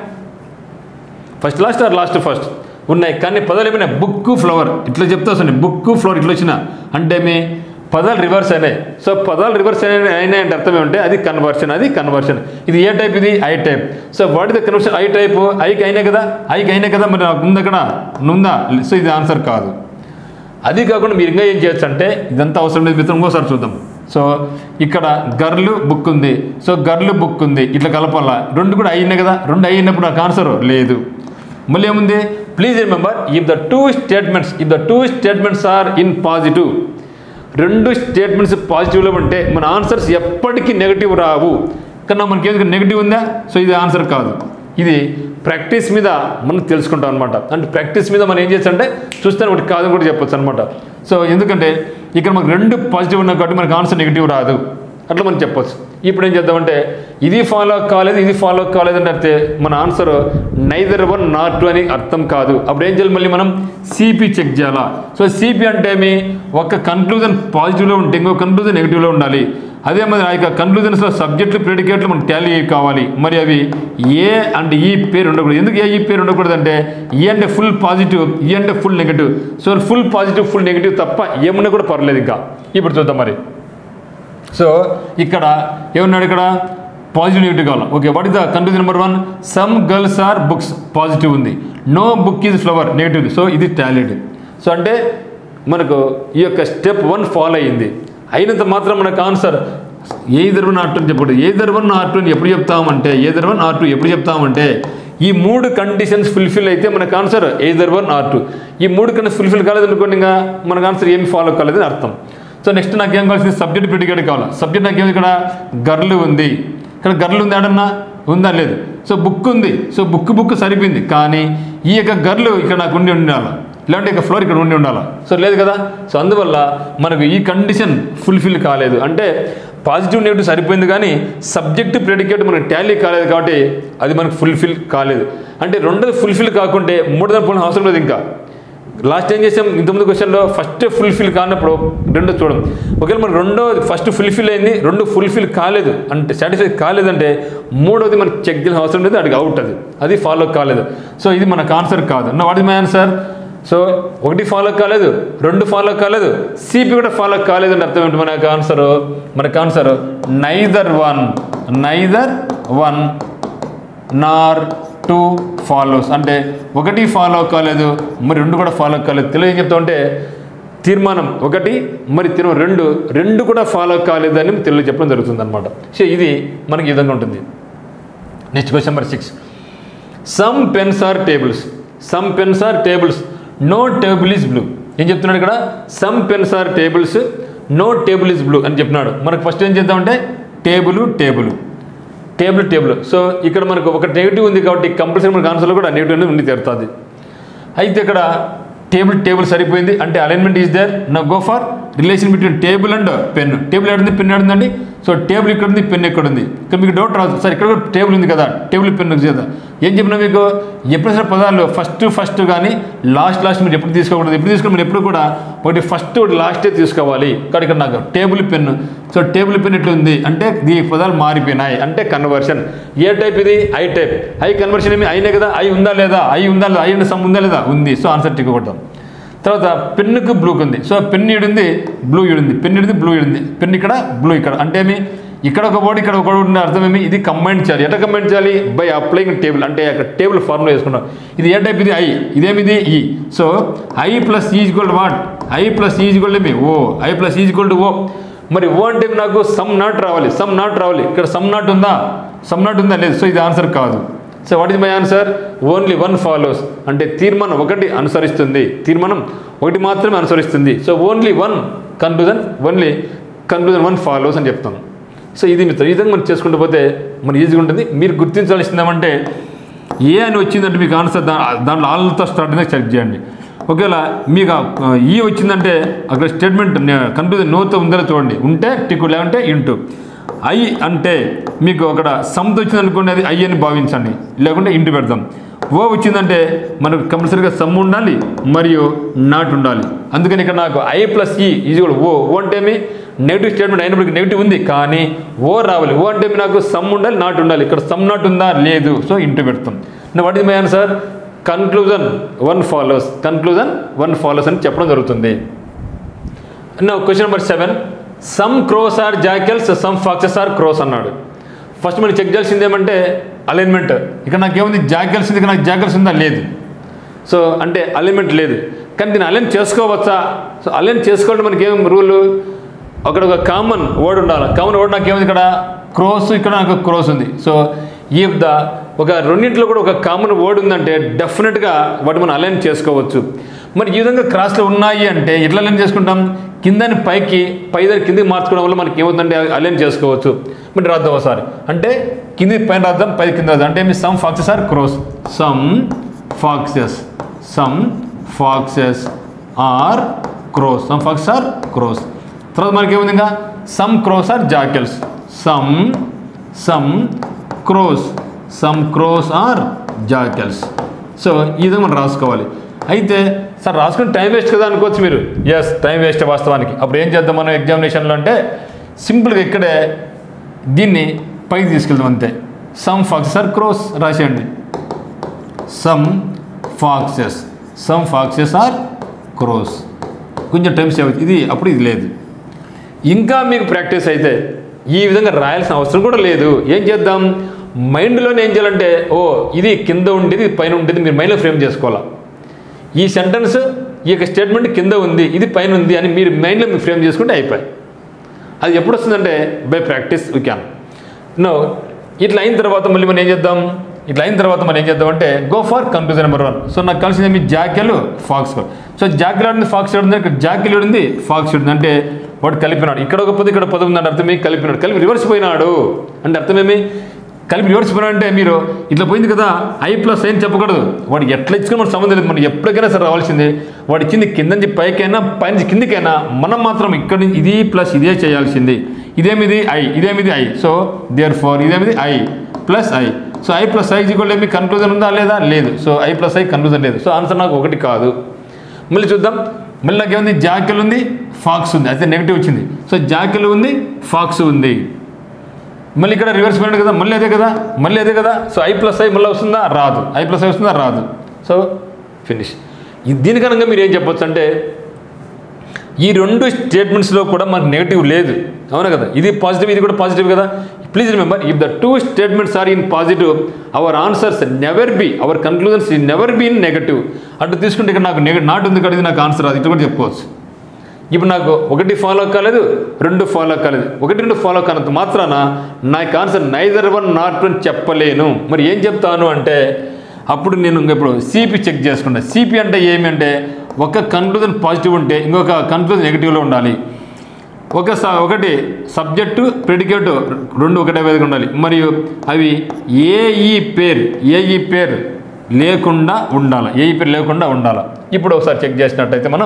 first last or last first ఉన్నాయి కానీ పదాలు ఏమైనా బుక్ ఫ్లవర్ ఇట్లా చెప్తా వస్తుంది బుక్ ఫ్లవర్ ఇట్లా వచ్చిన అంటే మీ పదాలు రివర్స్ అయినాయి సో పదాలు రివర్స్ అయినాయి అయినాయి అంటే అర్థం ఏమంటే అది కన్వర్షన్ అది కన్వర్షన్ ఇది ఏ టైప్ ఇది I type so what is the conversion I type ఐకి అయినాయి కదా ఐకి అయినాయి కదా మరి నాకు ఉంది అక్కడ ఉందా సో ఇది ఆన్సర్ కాదు అది కాకుండా మీరు ఇంకా ఏం చేయొచ్చు అంటే ఇదంతా అవసరం లేదు మిత్రం ఇంకోసారి చూద్దాం సో ఇక్కడ గర్లు బుక్ ఉంది సో గర్లు బుక్ ఉంది ఇట్లా కలపాలా రెండు కూడా అయినాయి కదా రెండు అయినప్పుడు నాకు ఆన్సర్ లేదు మళ్ళీ ఏముంది please remember if the two statements if the two statements are in positive రెండు స్టేట్మెంట్స్ పాజిటివ్లో ఉంటే మన ఆన్సర్స్ ఎప్పటికీ నెగిటివ్ రావు కన్నా మనకి ఏదో నెగిటివ్ ఉందా సో ఇది ఆన్సర్ కాదు ఇది ప్రాక్టీస్ మీద మనం తెలుసుకుంటాం అనమాట అంటే ప్రాక్టీస్ మీద మనం ఏం చేస్తామంటే చూస్తే ఒకటి కాదని కూడా చెప్పొచ్చు అనమాట సో ఎందుకంటే ఇక్కడ మనకు రెండు పాజిటివ్ ఉన్నాయి కాబట్టి మనకు ఆన్సర్ నెగిటివ్ రాదు అట్లా మనం చెప్పొచ్చు ఇప్పుడు ఏం చేద్దామంటే ఇది ఫాలో కాలేదు ఇది ఫాలో కాలేదు అని అంటే మన answer neither one not two అని అర్థం కాదు అప్పుడు ఏం చేయాలి మళ్ళీ మనం సిపి చెక్ చేయాలా సో సిపి అంటే ఏమి ఒక కన్క్లూజన్ పాజిటివ్లో ఉంటే ఇంకో కన్క్లూజన్ నెగిటివ్లో ఉండాలి అదే మరి ఆ యొక్క కన్క్లూజన్స్లో సబ్జెక్టులు ప్రెడికేట్లు మనకు టాలీ కావాలి మరి అవి ఏ అండ్ ఈ పేరు ఉండకూడదు ఎందుకు ఏ ఈ పేరు ఉండకూడదు అంటే ఈ అంటే ఫుల్ పాజిటివ్ ఈ అంటే full negative so full positive full negative తప్ప ఏమున్నా కూడా పర్లేదు ఇంకా ఇప్పుడు చూద్దాం మరి సో ఇక్కడ ఏమన్నాడు ఇక్కడ పాజిటివ్ నెగిటివ్ కావాలి okay what is the confusion number one some girls are books positive ఉంది no book is flower negative so ఇది టాలెంట్ సో అంటే మనకు ఈ యొక్క స్టెప్ వన్ ఫాలో అయ్యింది అయినంత మాత్రం మనకు ఆన్సర్ ఏ వన్ ఆర్ టూ అని చెప్పడు ఏ వన్ ఆర్ టూ అని ఎప్పుడు చెప్తామంటే ఏ వన్ ఆర్ టూ ఎప్పుడు చెప్తామంటే ఈ మూడు కండిషన్స్ ఫుల్ఫిల్ అయితే మనకు answer either one or two ఈ మూడు కండిషన్ ఫుల్ఫిల్ కాలేదు అనుకోండి ఇంకా మనకు ఆన్సర్ ఏమి ఫాలో కాలేదని అర్థం సో నెక్స్ట్ నాకు ఏం కావాల్సింది సబ్జెక్ట్ ప్రిడికేట్ కావాలి సబ్జెక్ట్ నాకు ఏమి ఇక్కడ గర్లు ఉంది ఇక్కడ గర్లు ఉంది ఆడన్నా ఉందా లేదు సో బుక్ ఉంది సో బుక్ బుక్ సరిపోయింది కానీ ఈ యొక్క గర్లు ఇక్కడ నాకు ఉండి ఉండాలి లేదంటే ఇక ఫ్లోర్ ఇక్కడ ఉండి ఉండాలి సో లేదు కదా సో అందువల్ల మనకు ఈ కండిషన్ ఫుల్ఫిల్ కాలేదు అంటే పాజిటివ్ నెగిటివ్ సరిపోయింది కానీ సబ్జెక్ట్ ప్రెడికేట్ మనకు టాలీ కాలేదు కాబట్టి అది మనకు ఫుల్ఫిల్ కాలేదు అంటే రెండోది ఫుల్ఫిల్ కాకుంటే మూడోది పోయిన అవసరం లేదు ఇంకా లాస్ట్ ఏం చేసాం ఇంతకుముందు క్వశ్చన్లో ఫస్ట్ ఫుల్ఫిల్ కానప్పుడు రెండో చూడం ఒకవేళ మనం రెండో ఫస్ట్ ఫుల్ఫిల్ అయింది రెండు ఫుల్ఫిల్ కాలేదు అంటే సాటిస్ఫై కాలేదంటే మూడోది మనకి చెక్ చేయాల్సిన అవసరం లేదు అది అవుట్ అది అది ఫాలో కాలేదు సో ఇది మనకు ఆన్సర్ కాదు నా what is my answer so ఒకటి ఫాలో కాలేదు రెండు ఫాలో కాలేదు సిపి కూడా ఫాలో కాలేదు అని అర్థం ఏంటి మనకు ఆన్సర్ మనకు answer neither one neither one nor two follows అంటే ఒకటి ఫాలో కాలేదు మరి రెండు కూడా ఫాలో కాలేదు తెలుగు ఏం చెప్తామంటే తీర్మానం ఒకటి మరి తీర్మానం రెండు రెండు కూడా ఫాలో కాలేదని తెలుగు చెప్పడం జరుగుతుంది అనమాట సో ఇది మనకి ఈ విధంగా ఉంటుంది next question number six some pens are tables some pens are tables no table is blue ఏం చెప్తున్నాడు ఇక్కడ some pens are tables no table is blue అని చెప్తున్నాడు మనకు ఫస్ట్ ఏం చేద్దామంటే table table table table so ఇక్కడ మనకు ఒక నెగిటివ్ ఉంది కాబట్టి కంపల్సరీ మనకు ఆన్సర్లో కూడా నెగిటివ్ అనేది ఉండి తీరుతుంది అయితే ఇక్కడ టేబుల్ టేబుల్ సరిపోయింది అంటే అలైన్మెంట్ ఈజ్ దేర్ నా go for relation between table and pen table ఎక్కడుంది పెన్ ఎక్కడుందండి సో టేబుల్ ఇక్కడ ఉంది పెన్ ఎక్కడ ఉంది ఇక్కడ మీకు డౌట్ రాదు సార్ ఇక్కడ కూడా టేబుల్ ఉంది కదా టేబుల్ పెన్ చేద్దాం ఏం చెప్పినా మీకు ఎప్పుడు సరే పదాలు ఫస్ట్ ఫస్ట్ కానీ లాస్ట్ లాస్ట్ మీరు ఎప్పుడు తీసుకోకూడదు ఎప్పుడు తీసుకోవాలి మీరు ఎప్పుడు కూడా ఒకటి ఫస్ట్ ఒకటి లాస్టే తీసుకోవాలి ఇక్కడ ఇక్కడ నాకు table pen so table pen ఎట్లా ఉంది అంటే ఈ పదాలు మారిపోయినాయి అంటే కన్వర్షన్ ఏ టైప్ ఇది ఐ టైప్ ఐ కన్వర్షన్ ఏమి అయినా కదా ఐ ఉందా లేదా ఐ ఉందా లేదా ఐ సమ్ ఉందా లేదా ఉంది సో ఆన్సర్ టిక్ కొడతాం తర్వాత పెన్నుకు బ్లూకి ఉంది సో పెన్ ఈడుంది బ్లూ ఈడుంది పెన్ ఈడుంది బ్లూ ఈడుంది పెన్ ఇక్కడ బ్లూ ఇక్కడ అంటే ఏమి ఇక్కడ ఒక బోర్డు ఇక్కడ ఒక బోర్డు ఉండే అర్థం ఏమి ఇది కంబైన్ చేయాలి ఎట్లా కంబైన్ చేయాలి బై అప్లయింగ్ టేబుల్ అంటే అక్కడ టేబుల్ ఫార్ములా వేసుకున్నాం ఇది ఏ టైప్ ఇది ఐ ఇదేమిది ఈ so I plus is gold what I plus is gold ఏమి O I plus is gold O మరి ఓ అంటే నాకు సమ్ నాట్ రావాలి సమ్ నాట్ రావాలి ఇక్కడ సమ్ నాట్ ఉందా సమ్ నాట్ ఉందా లేదు సో ఇది ఆన్సర్ కాదు so what is my answer only one follows అంటే తీర్మానం ఒకటి అనుసరిస్తుంది తీర్మానం ఒకటి మాత్రమే అనుసరిస్తుంది so only one conclusion only conclusion one follows అని చెప్తాం సో ఇది మిత్రం ఈ విధంగా మనం చేసుకుంటూ పోతే మన ఈజీగా ఉంటుంది మీరు గుర్తించాల్సింది ఏమంటే ఏ అని వచ్చిందంటే మీకు ఆన్సర్ దా దాంట్లో ఆల్తో స్టార్ట్ అనేది చెక్ చేయండి ఒకవేళ మీకు ఆ, ఈ వచ్చిందంటే అక్కడ స్టేట్మెంట్ కన్ఫ్యూజన్ నోతో ఉందో చూడండి ఉంటే టిక్కు లేకుంటే ఇంటూ ఐ అంటే మీకు అక్కడ సమ్తో వచ్చింది అనుకోండి అది ఐ అని భావించండి లేకుంటే ఇంటూ పెడతాం ఓ వచ్చిందంటే మనకు కంపల్సరీగా సమ్ ఉండాలి మరియు నాట్ ఉండాలి అందుకని ఇక్కడ నాకు ఐ ప్లస్ ఈ ఇది కూడా ఓ ఓ అంటే ఏమి నెగిటివ్ స్టేట్మెంట్ అయినప్పటికీ నెగిటివ్ ఉంది కానీ ఓ రావాలి ఓ అంటే ఏమి నాకు సమ్ ఉండాలి నాట్ ఉండాలి ఇక్కడ సమ్ నాట్ ఉందా లేదు సో ఇంటూ పెడతాం నా what is my answer conclusion one follows conclusion one follows అని చెప్పడం జరుగుతుంది no question number seven some crows are jackals some foxes are crows అన్నాడు ఫస్ట్ మనం చెక్ చేయాల్సింది ఏమంటే అలైన్మెంట్ ఇక్కడ నాకేముంది జాకెల్స్ ఉంది ఇక్కడ నాకు జాకెల్స్ ఉందా లేదు సో అంటే అలైన్మెంట్ లేదు కానీ దీన్ని అలైన్ చేసుకోవచ్చా సో అలైన్ చేసుకోవాలంటే మనకి ఏం రూల్ అక్కడ ఒక కామన్ వర్డ్ ఉండాలి కామన్ వర్డ్ నాకు ఏముంది ఇక్కడ క్రోస్ ఇక్కడ నాకు క్రోస్ ఉంది సో ఈ ద ఒక రెండింటిలో కూడా ఒక కామన్ వర్డ్ ఉందంటే డెఫినెట్గా వాటి మనం అలైన్ చేసుకోవచ్చు మరి ఈ విధంగా క్రాస్లో ఉన్నాయి అంటే ఎట్లా అలైన్ చేసుకుంటాం కిందని పైకి పై దగ్గర కిందికి మార్చుకోవడం వల్ల మనకి ఏమవుతుందంటే అలైన్ చేసుకోవచ్చు మరి రాద్దాం ఒకసారి అంటే కింది పైన రాద్దాం పై కింద రాద్దాం అంటే మీ some foxes are crows some foxes some foxes are crows some foxes are crows తర్వాత మనకి ఏముంది ఇంకా some crows are jackals some some crows some crows are jackals so ఈ విధంగా మనం రాసుకోవాలి అయితే సార్ రాసుకుని టైం వేస్ట్ కదా అనుకోవచ్చు మీరు ఎస్ టైం వేస్ట్ వాస్తవానికి అప్పుడు ఏం చేద్దాం మనం ఎగ్జామినేషన్లో అంటే సింపుల్గా ఇక్కడే దీన్ని పైకి తీసుకెళ్దాం అంతే సమ్ ఫాక్సెస్ ఆర్ క్రోస్ రాసేయండి some foxes some foxes are crows కొంచెం టైం సేవ్ అవుతుంది ఇది అప్పుడు ఇది లేదు ఇంకా మీకు ప్రాక్టీస్ అయితే ఈ విధంగా రాయాల్సిన అవసరం కూడా లేదు ఏం చేద్దాం మైండ్లోనే ఏం చేయాలంటే ఓ ఇది కింద ఉండేది ఇది పైన ఉండేది మీరు మైండ్లో ఫ్రేమ్ చేసుకోవాలా ఈ సెంటెన్స్ ఈ యొక్క స్టేట్మెంట్ కింద ఉంది ఇది పైన ఉంది అని మీరు మైండ్లో మీరు ఫ్రేమ్ చేసుకుంటే అయిపోయి అది ఎప్పుడు వస్తుందంటే by practice we can know ఇట్లా అయిన తర్వాత మళ్ళీ మనం ఏం చేద్దాం ఇట్లా అయిన తర్వాత మనం ఏం చేద్దాం అంటే go for conclusion number one so నాకు కలిసింది మీ జాకెలు ఫాక్స్ సో జాకెల్ ఆడింది ఫాక్స్ ఆడింది ఇక్కడ జాకెల్ ఆడింది ఫాక్స్ ఆడింది అంటే వాడు కలిపినాడు ఇక్కడ ఒక పది ఇక్కడ పది ఉందంటే అర్థమే కలిపినాడు కలిపి రివర్స్ పోయినాడు అంటే అర్థమేమి కలిపి రివర్స్ పోయినాడు అంటే మీరు ఇట్లా పోయింది కదా ఐ ప్లస్ అని చెప్పకూడదు వాడు ఎట్లా ఇచ్చుకుని మనకు సంబంధం లేదు మనకి ఎప్పటికైనా సరే రావాల్సింది వాడు ఇచ్చింది కింద నుంచి పైకైనా పై నుంచి కిందికైనా మనం మాత్రం ఇక్కడ నుంచి ఇది ప్లస్ ఇదే చేయాల్సింది ఇదేమిది ఐ ఇదేమిది ఐ సో దేర్ ఫోర్ ఇదేమిది I plus I so I plus I equal ఏమి కన్క్లూజన్ ఉందా లేదా లేదు so I plus I conclusion లేదు సో ఆన్సర్ నాకు ఒకటి కాదు మళ్ళీ చూద్దాం మళ్ళీ నాకు ఏముంది జాకెల్ ఉంది ఫాక్స్ ఉంది అయితే నెగిటివ్ వచ్చింది సో జాకెల్ ఉంది ఫాక్స్ ఉంది మళ్ళీ ఇక్కడ రివర్స్ పోయినాడు కదా మళ్ళీ అదే కదా మళ్ళీ అదే కదా సో ఐ ప్లస్ ఐ మళ్ళీ వస్తుందా రాదు ఐ ప్లస్ ఐ వస్తుందా రాదు సో ఫినిష్ దీనికనంగా మీరు ఏం చెప్పొచ్చు అంటే ఈ రెండు స్టేట్మెంట్స్లో కూడా మనకు నెగిటివ్ లేదు అవునా కదా ఇది పాజిటివ్ ఇది కూడా పాజిటివ్ కదా please remember if the two statements are in positive our answers never be our conclusions never be in negative అటు తీసుకుంటే ఇక్కడ నాకు నెగ నాట్ ఉంది కదా ఇది నాకు ఆన్సర్ అది ఇటు కూడా చెప్పుకోవచ్చు ఇప్పుడు నాకు ఒకటి ఫాలో కాలేదు రెండు ఫాలో కాలేదు ఒకటి రెండు ఫాలో కానంత మాత్రాన నాకు answer neither one not one చెప్పలేను మరి ఏం చెప్తాను అంటే అప్పుడు నేను ఇంక ఇప్పుడు సిపి చెక్ చేసుకుంటా సిపి అంటే ఏమి అంటే ఒక కన్క్లూజన్ పాజిటివ్ ఉంటే ఇంకొక కన్క్లూజన్ నెగిటివ్లో ఉండాలి ఒక స ఒకటి సబ్జెక్టు ప్రెడికేట్ రెండు ఒకటే విధంగా ఉండాలి మరియు అవి ఏఈ పేరు ఏఈ పేరు లేకుండా ఉండాలి ఏఈ పేరు లేకుండా ఉండాలి ఇప్పుడు ఒకసారి చెక్ చేసినట్టయితే మనం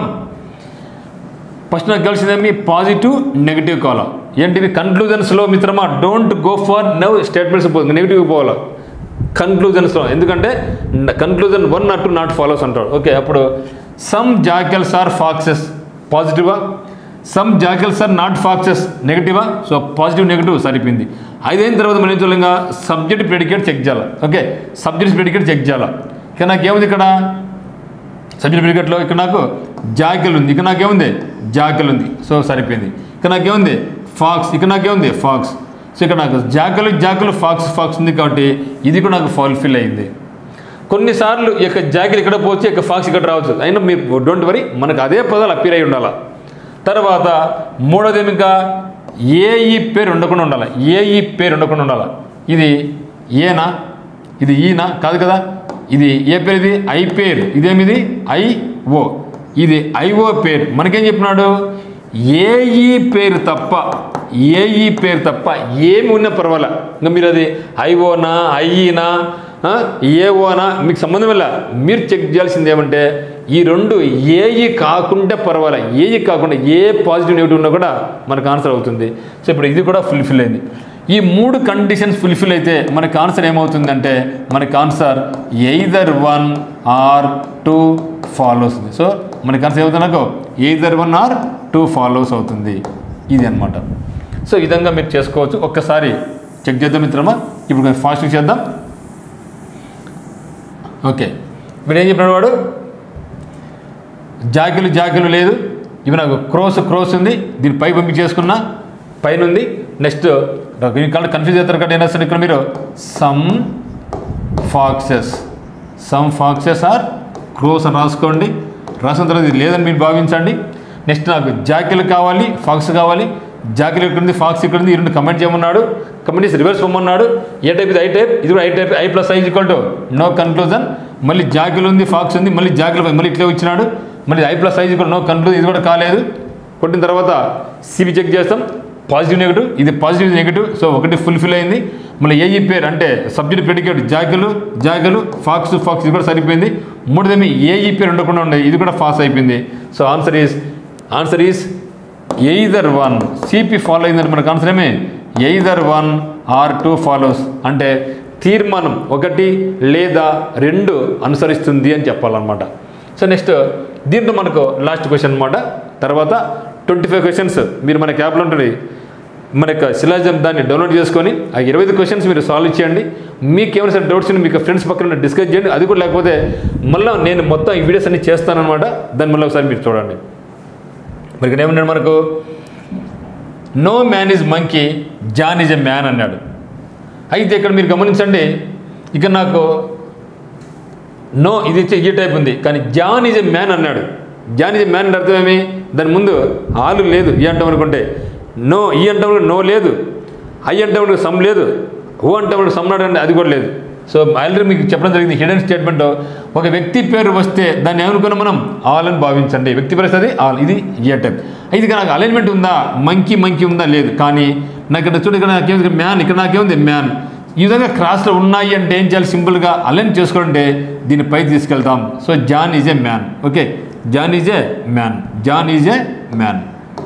ఫస్ట్ నాకు కలిసిందేమి పాజిటివ్ నెగిటివ్ కావాలా ఏంటిది కన్క్లూజన్స్లో మిత్రమా don't go for now statements negative పోవాలా కన్క్లూజన్స్లో ఎందుకంటే conclusion one not two not follows అంటాడు ఓకే అప్పుడు సమ్ జాకెల్స్ ఆర్ ఫాక్సెస్ పాజిటివా some jackals are not foxes నెగిటివా సో పాజిటివ్ నెగిటివ్ సరిపోయింది అయిన తర్వాత మనం ఏం చేయాలి ఇంకా సబ్జెక్ట్ ప్రెడికేట్ చెక్ చేయాలి ఓకే సబ్జెక్ట్ ప్రెడికేట్ చెక్ చేయాలి ఇక నాకేముంది ఇక్కడ సబ్జెక్ట్ ప్రిడికేట్లో ఇక్కడ నాకు జాకెల్ ఉంది ఇక్కడ నాకేముంది జాకెల్ ఉంది సో సరిపోయింది ఇక్కడ నాకేముంది ఫాక్స్ ఇక్కడ నాకేముంది ఫాక్స్ సో ఇక్కడ నాకు జాకెల్ జాకెల్ ఫాక్స్ ఫాక్స్ ఉంది కాబట్టి ఇది కూడా నాకు ఫుల్ఫిల్ అయింది కొన్నిసార్లు ఈ యొక్క జాకెల్ ఇక్కడ పోవచ్చు ఈ యొక్క ఫాక్స్ ఇక్కడ రావచ్చు అయినా మీరు డోంట్ వరీ మనకు అదే పదాలు అప్పీర్ అయి ఉండాలి తర్వాత మూడోది ఏమి ఇంకా ఏఈ పేరు ఉండకుండా ఉండాలి ఏఈ పేరు ఉండకుండా ఉండాలి ఇది ఏనా ఇది ఈనా కాదు కదా ఇది ఏ పేరు ఇది ఐ పేరు ఇదేమిది ఐ ఓ ఇది ఐఓ పేరు మనకేం చెప్పినాడు ఏఈ పేరు తప్ప ఏఈ పేరు తప్ప ఏమి ఉన్నా పర్వాలే ఇంకా మీరు అది ఐఓనా ఐఈనా ఏఓనా మీకు సంబంధం వెళ్ళ మీరు చెక్ చేయాల్సింది ఏమంటే ఈ రెండు ఏఈ కాకుండా పర్వాలే ఏఈ కాకుండా ఏ పాజిటివ్ నెగిటివ్ ఉన్నా కూడా మనకు ఆన్సర్ అవుతుంది సో ఇప్పుడు ఇది కూడా ఫుల్ఫిల్ అయింది ఈ మూడు కండిషన్స్ ఫుల్ఫిల్ అయితే మనకి ఆన్సర్ ఏమవుతుందంటే మనకి answer either one or two follows so మనకి ఆన్సర్ ఏమవుతుంది నాకు either one or two follows అవుతుంది ఇది అనమాట సో ఈ విధంగా మీరు చేసుకోవచ్చు ఒక్కసారి చెక్ చేద్దాం మిత్రమా ఇప్పుడు కొంచెం ఫాస్ట్గా చేద్దాం ఓకే ఇప్పుడు ఏం చెప్పినాడు వాడు జాకిలు జాకిలు లేదు ఇవి నాకు క్రోస్ క్రోస్ ఉంది దీని పై పంపి చేసుకున్నా పైన ఉంది నెక్స్ట్ కళ్ళు కన్ఫ్యూజ్ అవుతారు కదా ఏనా ఇక్కడ మీరు some foxes some foxes are crows అని రాసుకోండి రాసిన తర్వాత ఇది లేదని మీరు భావించండి నెక్స్ట్ నాకు జాకిలు కావాలి ఫాక్స్ కావాలి జాకిల్ ఇక్కడ ఉంది ఫాక్స్ ఇక్కడ ఉంది ఈ రెండు కమెంట్ చేయమన్నాడు కమెంట్ చేసి రివర్స్ పొమ్మన్నాడు ఏ టైప్ ఇది ఐ టైప్ ఇది కూడా I type I plus I equal to no conclusion మళ్ళీ జాకిల్ ఉంది ఫాక్స్ ఉంది మళ్ళీ జాకిల్ మళ్ళీ ఇట్లే ఇచ్చినాడు మళ్ళీ I plus I equal no conclusion ఇది కూడా కాలేదు కొట్టిన తర్వాత సిబి చెక్ చేస్తాం పాజిటివ్ నెగిటివ్ ఇది పాజిటివ్ నెగిటివ్ సో ఒకటి ఫుల్ఫిల్ అయింది మళ్ళీ ఏఈ పేరు అంటే సబ్జెక్ట్ ప్రెడికేట్ జాగలు జాగలు ఫాక్స్ ఫాక్స్ ఇది కూడా సరిపోయింది మూడోదేమి ఏఈ పేరు ఉండకుండా ఉండేది ఇది కూడా ఫాస్ అయిపోయింది so answer is answer is either one CP follow అయిందంటే మనకు ఆన్సర్ ఏమి either one or two follows అంటే తీర్మానం ఒకటి లేదా రెండు అనుసరిస్తుంది అని చెప్పాలన్నమాట సో నెక్స్ట్ దీంట్లో మనకు లాస్ట్ క్వశ్చన్ అనమాట తర్వాత ట్వంటీ ఫైవ్ క్వశ్చన్స్ మీరు మన యాప్లో ఉంటుంది మన యొక్క శిలాజం దాన్ని డౌన్లోడ్ చేసుకొని ఆ ఇరవై ఐదు క్వశ్చన్స్ మీరు సాల్వ్ చేయండి మీకు ఏమైనా సరే డౌట్స్ ఉంటే మీకు ఫ్రెండ్స్ పక్కన డిస్కస్ చేయండి అది కూడా లేకపోతే మళ్ళీ నేను మొత్తం ఈ వీడియోస్ అన్ని చేస్తానన్నమాట దాన్ని మళ్ళీ ఒకసారి మీరు చూడండి మరి ఇక్కడ ఏమన్నాడు మనకు no man is monkey John is a man అన్నాడు అయితే ఇక్కడ మీరు గమనించండి ఇక నాకు నో ఇది వచ్చి ఈ టైప్ ఉంది కానీ జాన్ ఈజ్ ఎ మ్యాన్ అన్నాడు జాన్ ఈజ్ ఎ మ్యాన్ అంటే అర్థం ఏమి దాని ముందు ఆలు లేదు ఈ అంటాం అనుకుంటే నో ఈ అంటాం నో లేదు ఐ అంటే సమ్ లేదు ఓ అంటే సమ్ నాట్ అంటే అది కూడా లేదు సో ఆల్రెడీ మీకు చెప్పడం జరిగింది హిడెన్ స్టేట్మెంట్ ఒక వ్యక్తి పేరు వస్తే దాన్ని ఏమనుకున్నాం మనం ఆల్ అని భావించండి వ్యక్తి పరిస్థితి ఆల్ ఇది ఏ టైప్ అయితే నాకు అలైన్మెంట్ ఉందా మంకీ మంకీ ఉందా లేదు కానీ నాకు ఇక్కడ చూడు ఇక్కడ నాకేముంది మ్యాన్ ఇక్కడ నాకేముంది మ్యాన్ ఈ విధంగా క్రాస్లో ఉన్నాయి అంటే ఏం చేయాలి సింపుల్గా అలైన్ చేసుకుంటే దీన్ని పై తీసుకెళ్తాం so John is a man okay John is a man John is a man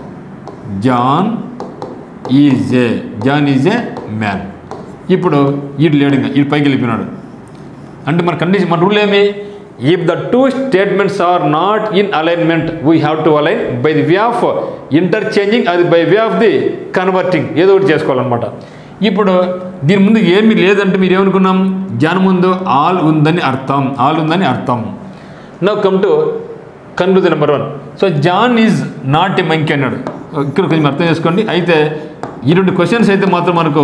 John is a John is a man ఇప్పుడు ఈడు లేడు ఇంకా ఈడు పైకి వెళ్ళిపోయినాడు అంటే మన కండిషన్ మన రూల్ ఏమి if the two statements are not in alignment we have to align by the way of interchanging అది by way of the converting ఏదో ఒకటి చేసుకోవాలన్నమాట ఇప్పుడు దీని ముందు ఏమీ లేదంటే మీరు ఏమనుకున్నాం జాన్ ముందు ఆల్ ఉందని అర్థం ఆల్ ఉందని అర్థం no come to conclusion number one so John is not a monkey అన్నాడు ఇక్కడ కొంచెం అర్థం చేసుకోండి అయితే ఈ రెండు క్వశ్చన్స్ అయితే మాత్రం మనకు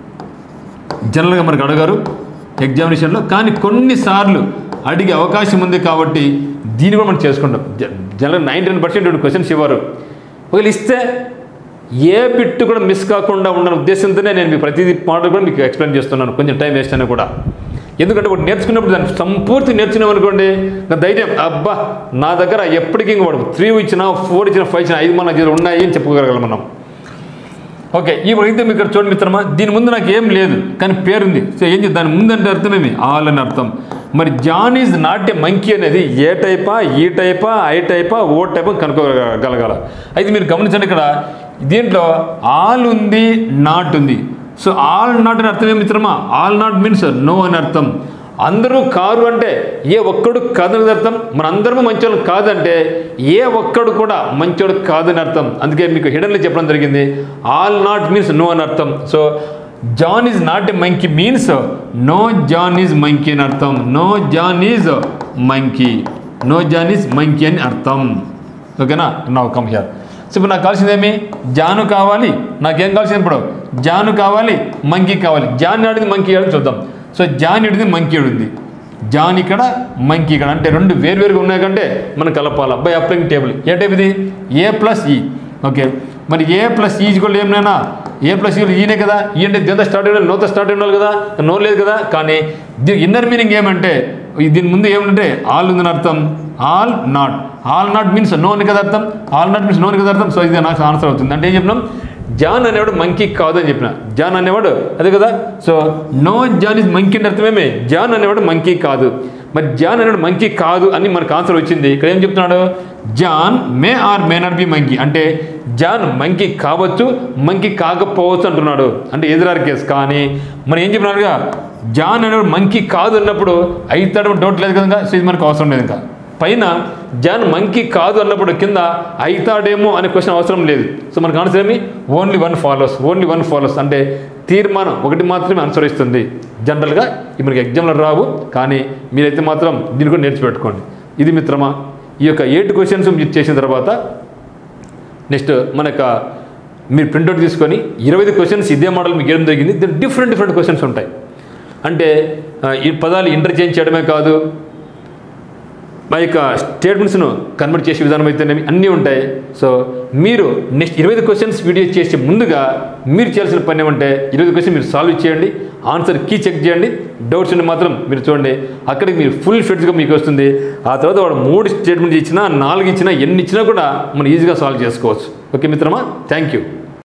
జనరల్గా మనకు అడగారు ఎగ్జామినేషన్లో కానీ కొన్నిసార్లు అడిగే అవకాశం ఉంది కాబట్టి దీన్ని కూడా మనం చేసుకుంటాం general ninety nine percent questions ఇవ్వరు ఒకవేళ ఇస్తే ఏ బిట్ కూడా మిస్ కాకుండా ఉన్న ఉద్దేశంతోనే నేను మీ ప్రతిదీ మాట కూడా మీకు ఎక్స్ప్లెయిన్ చేస్తున్నాను కొంచెం టైం వేస్ట్ అయినా కూడా ఎందుకంటే ఒకటి నేర్చుకున్నప్పుడు దాన్ని సంపూర్తి నేర్చుకున్నాం అనుకోండి నా ధైర్యం అబ్బా నా దగ్గర ఎప్పటికీ ఇంకోటి త్రీ ఇచ్చిన ఫోర్ ఇచ్చిన ఫైవ్ ఇచ్చిన ఐదు మన దగ్గర ఉన్నాయి అని చెప్పుకోగలం మనం ఓకే ఈ అయితే మీకు ఇక్కడ చూడండి మిత్రమా దీని ముందు నాకు ఏం లేదు కానీ పేరుంది సో ఏం చేద్దాం దాని ముందు అంటే అర్థం ఏమి ఆల్ అని అర్థం మరి John is not a monkey అనేది ఏ టైపా ఈ టైపా ఐ టైపా ఓ టైపా కనుక్కోగలగాల అయితే మీరు గమనించండి ఇక్కడ దీంట్లో ఆల్ ఉంది నాట్ ఉంది సో ఆల్ నాట్ అని అర్థం ఏమి మిత్రమా ఆల్ నాట్ మీన్స్ నో అని అర్థం అందరూ కారు అంటే ఏ ఒక్కడు కాదని అర్థం మన అందరము మంచోళ్ళు కాదంటే ఏ ఒక్కడు కూడా మంచోడు కాదని అర్థం అందుకే మీకు హిడన్లో చెప్పడం జరిగింది ఆల్ నాట్ మీన్స్ నో అని అర్థం so John is not a monkey means no John is monkey అని అర్థం no John is monkey no John is monkey అని అర్థం ఓకేనా నవ్ కమ్ హియర్ సో ఇప్పుడు నాకు కావాల్సిందేమి జాను కావాలి నాకేం కావాల్సింది ఇప్పుడు జాను కావాలి మంకీ కావాలి జాన్ ఆడింది మంకీ ఆడింది చూద్దాం సో జాన్ ఇడిది మంకీ ఉంది జాన్ ఇక్కడ మంకీ ఇక్కడ అంటే రెండు వేరువేరుగా ఉన్నాయి కంటే మనం కలపాలి అబ్బాయి అప్లింగ్ టేబుల్ ఏ టైప్ ఇది ఏ ప్లస్ ఈ ఓకే మరి ఏ ప్లస్ ఈ కూడా ఏమైనా ఏ ప్లస్ ఈ ఈనే కదా ఈ అంటే దీంతో స్టార్ట్ అయిన నోతో స్టార్ట్ అయిన కదా నో లేదు కదా కానీ దీని ఇన్నర్ మీనింగ్ ఏమంటే ఈ దీని ముందు ఏమంటే ఆల్ ఉందని అర్థం all not all not means no అని కదా అర్థం ఆల్ నాట్ మీన్స్ నో అని కదా అర్థం సో ఇది నాకు ఆన్సర్ అవుతుంది అంటే ఏం చెప్పినాం జాన్ అనేవాడు మంకీ కాదు అని చెప్పిన జాన్ అనేవాడు అదే కదా so no John is monkey అంటే అర్థమేమే జాన్ అనేవాడు మంకీ కాదు మరి జాన్ అనేవాడు మంకీ కాదు అని మనకు ఆన్సర్ వచ్చింది ఇక్కడ ఏం చెప్తున్నాడు John may or may not be monkey అంటే జాన్ మంకీ కావచ్చు మంకీ కాకపోవచ్చు అంటున్నాడు అంటే ఎదురారు కేసు కానీ మనం ఏం చెప్పినారుగా జాన్ అనేవాడు మంకీ కాదు అన్నప్పుడు అవుతాడు డౌట్ లేదు కదా సో ఇది మనకు అవసరం లేదు ఇంకా పైన జాన్ మంకీ కాదు అన్నప్పుడు కింద అవుతాడేమో అనే క్వశ్చన్ అవసరం లేదు సో మనకు ఆన్సర్ ఏమి only one follows only one follows అంటే తీర్మానం ఒకటి మాత్రమే ఆన్సర్ ఇస్తుంది జనరల్గా ఇవి మనకి ఎగ్జామ్లో రావు కానీ మీరైతే మాత్రం దీన్ని కూడా నేర్చిపెట్టుకోండి ఇది మిత్రమా ఈ యొక్క ఎయిట్ క్వశ్చన్స్ మీరు చేసిన తర్వాత నెక్స్ట్ మన యొక్క మీరు ప్రింట్అవుట్ తీసుకొని ఇరవై ఐదు క్వశ్చన్స్ ఇదే మోడల్ మీకు ఏం జరిగింది దీని డిఫరెంట్ డిఫరెంట్ క్వశ్చన్స్ ఉంటాయి అంటే ఆ, ఈ పదాలు ఇంటర్చేంజ్ చేయడమే కాదు మా యొక్క స్టేట్మెంట్స్ను కన్వర్ట్ చేసే విధానం అయితేనేమి అన్నీ ఉంటాయి సో మీరు నెక్స్ట్ ఇరవై ఐదు క్వశ్చన్స్ వీడియో చేసే ముందుగా మీరు చేయాల్సిన పని ఏమంటే ఇరవై క్వశ్చన్ మీరు సాల్వ్ చేయండి ఆన్సర్ కీ చెక్ చేయండి డౌట్స్ ఉంటే మాత్రం మీరు చూడండి అక్కడికి మీరు ఫుల్ ఫిట్గా మీకు వస్తుంది ఆ తర్వాత వాడు మూడు స్టేట్మెంట్స్ ఇచ్చినా నాలుగు ఇచ్చినా ఎన్ని ఇచ్చినా కూడా మనం ఈజీగా సాల్వ్ చేసుకోవచ్చు ఓకే మిత్రమా థ్యాంక్ యూ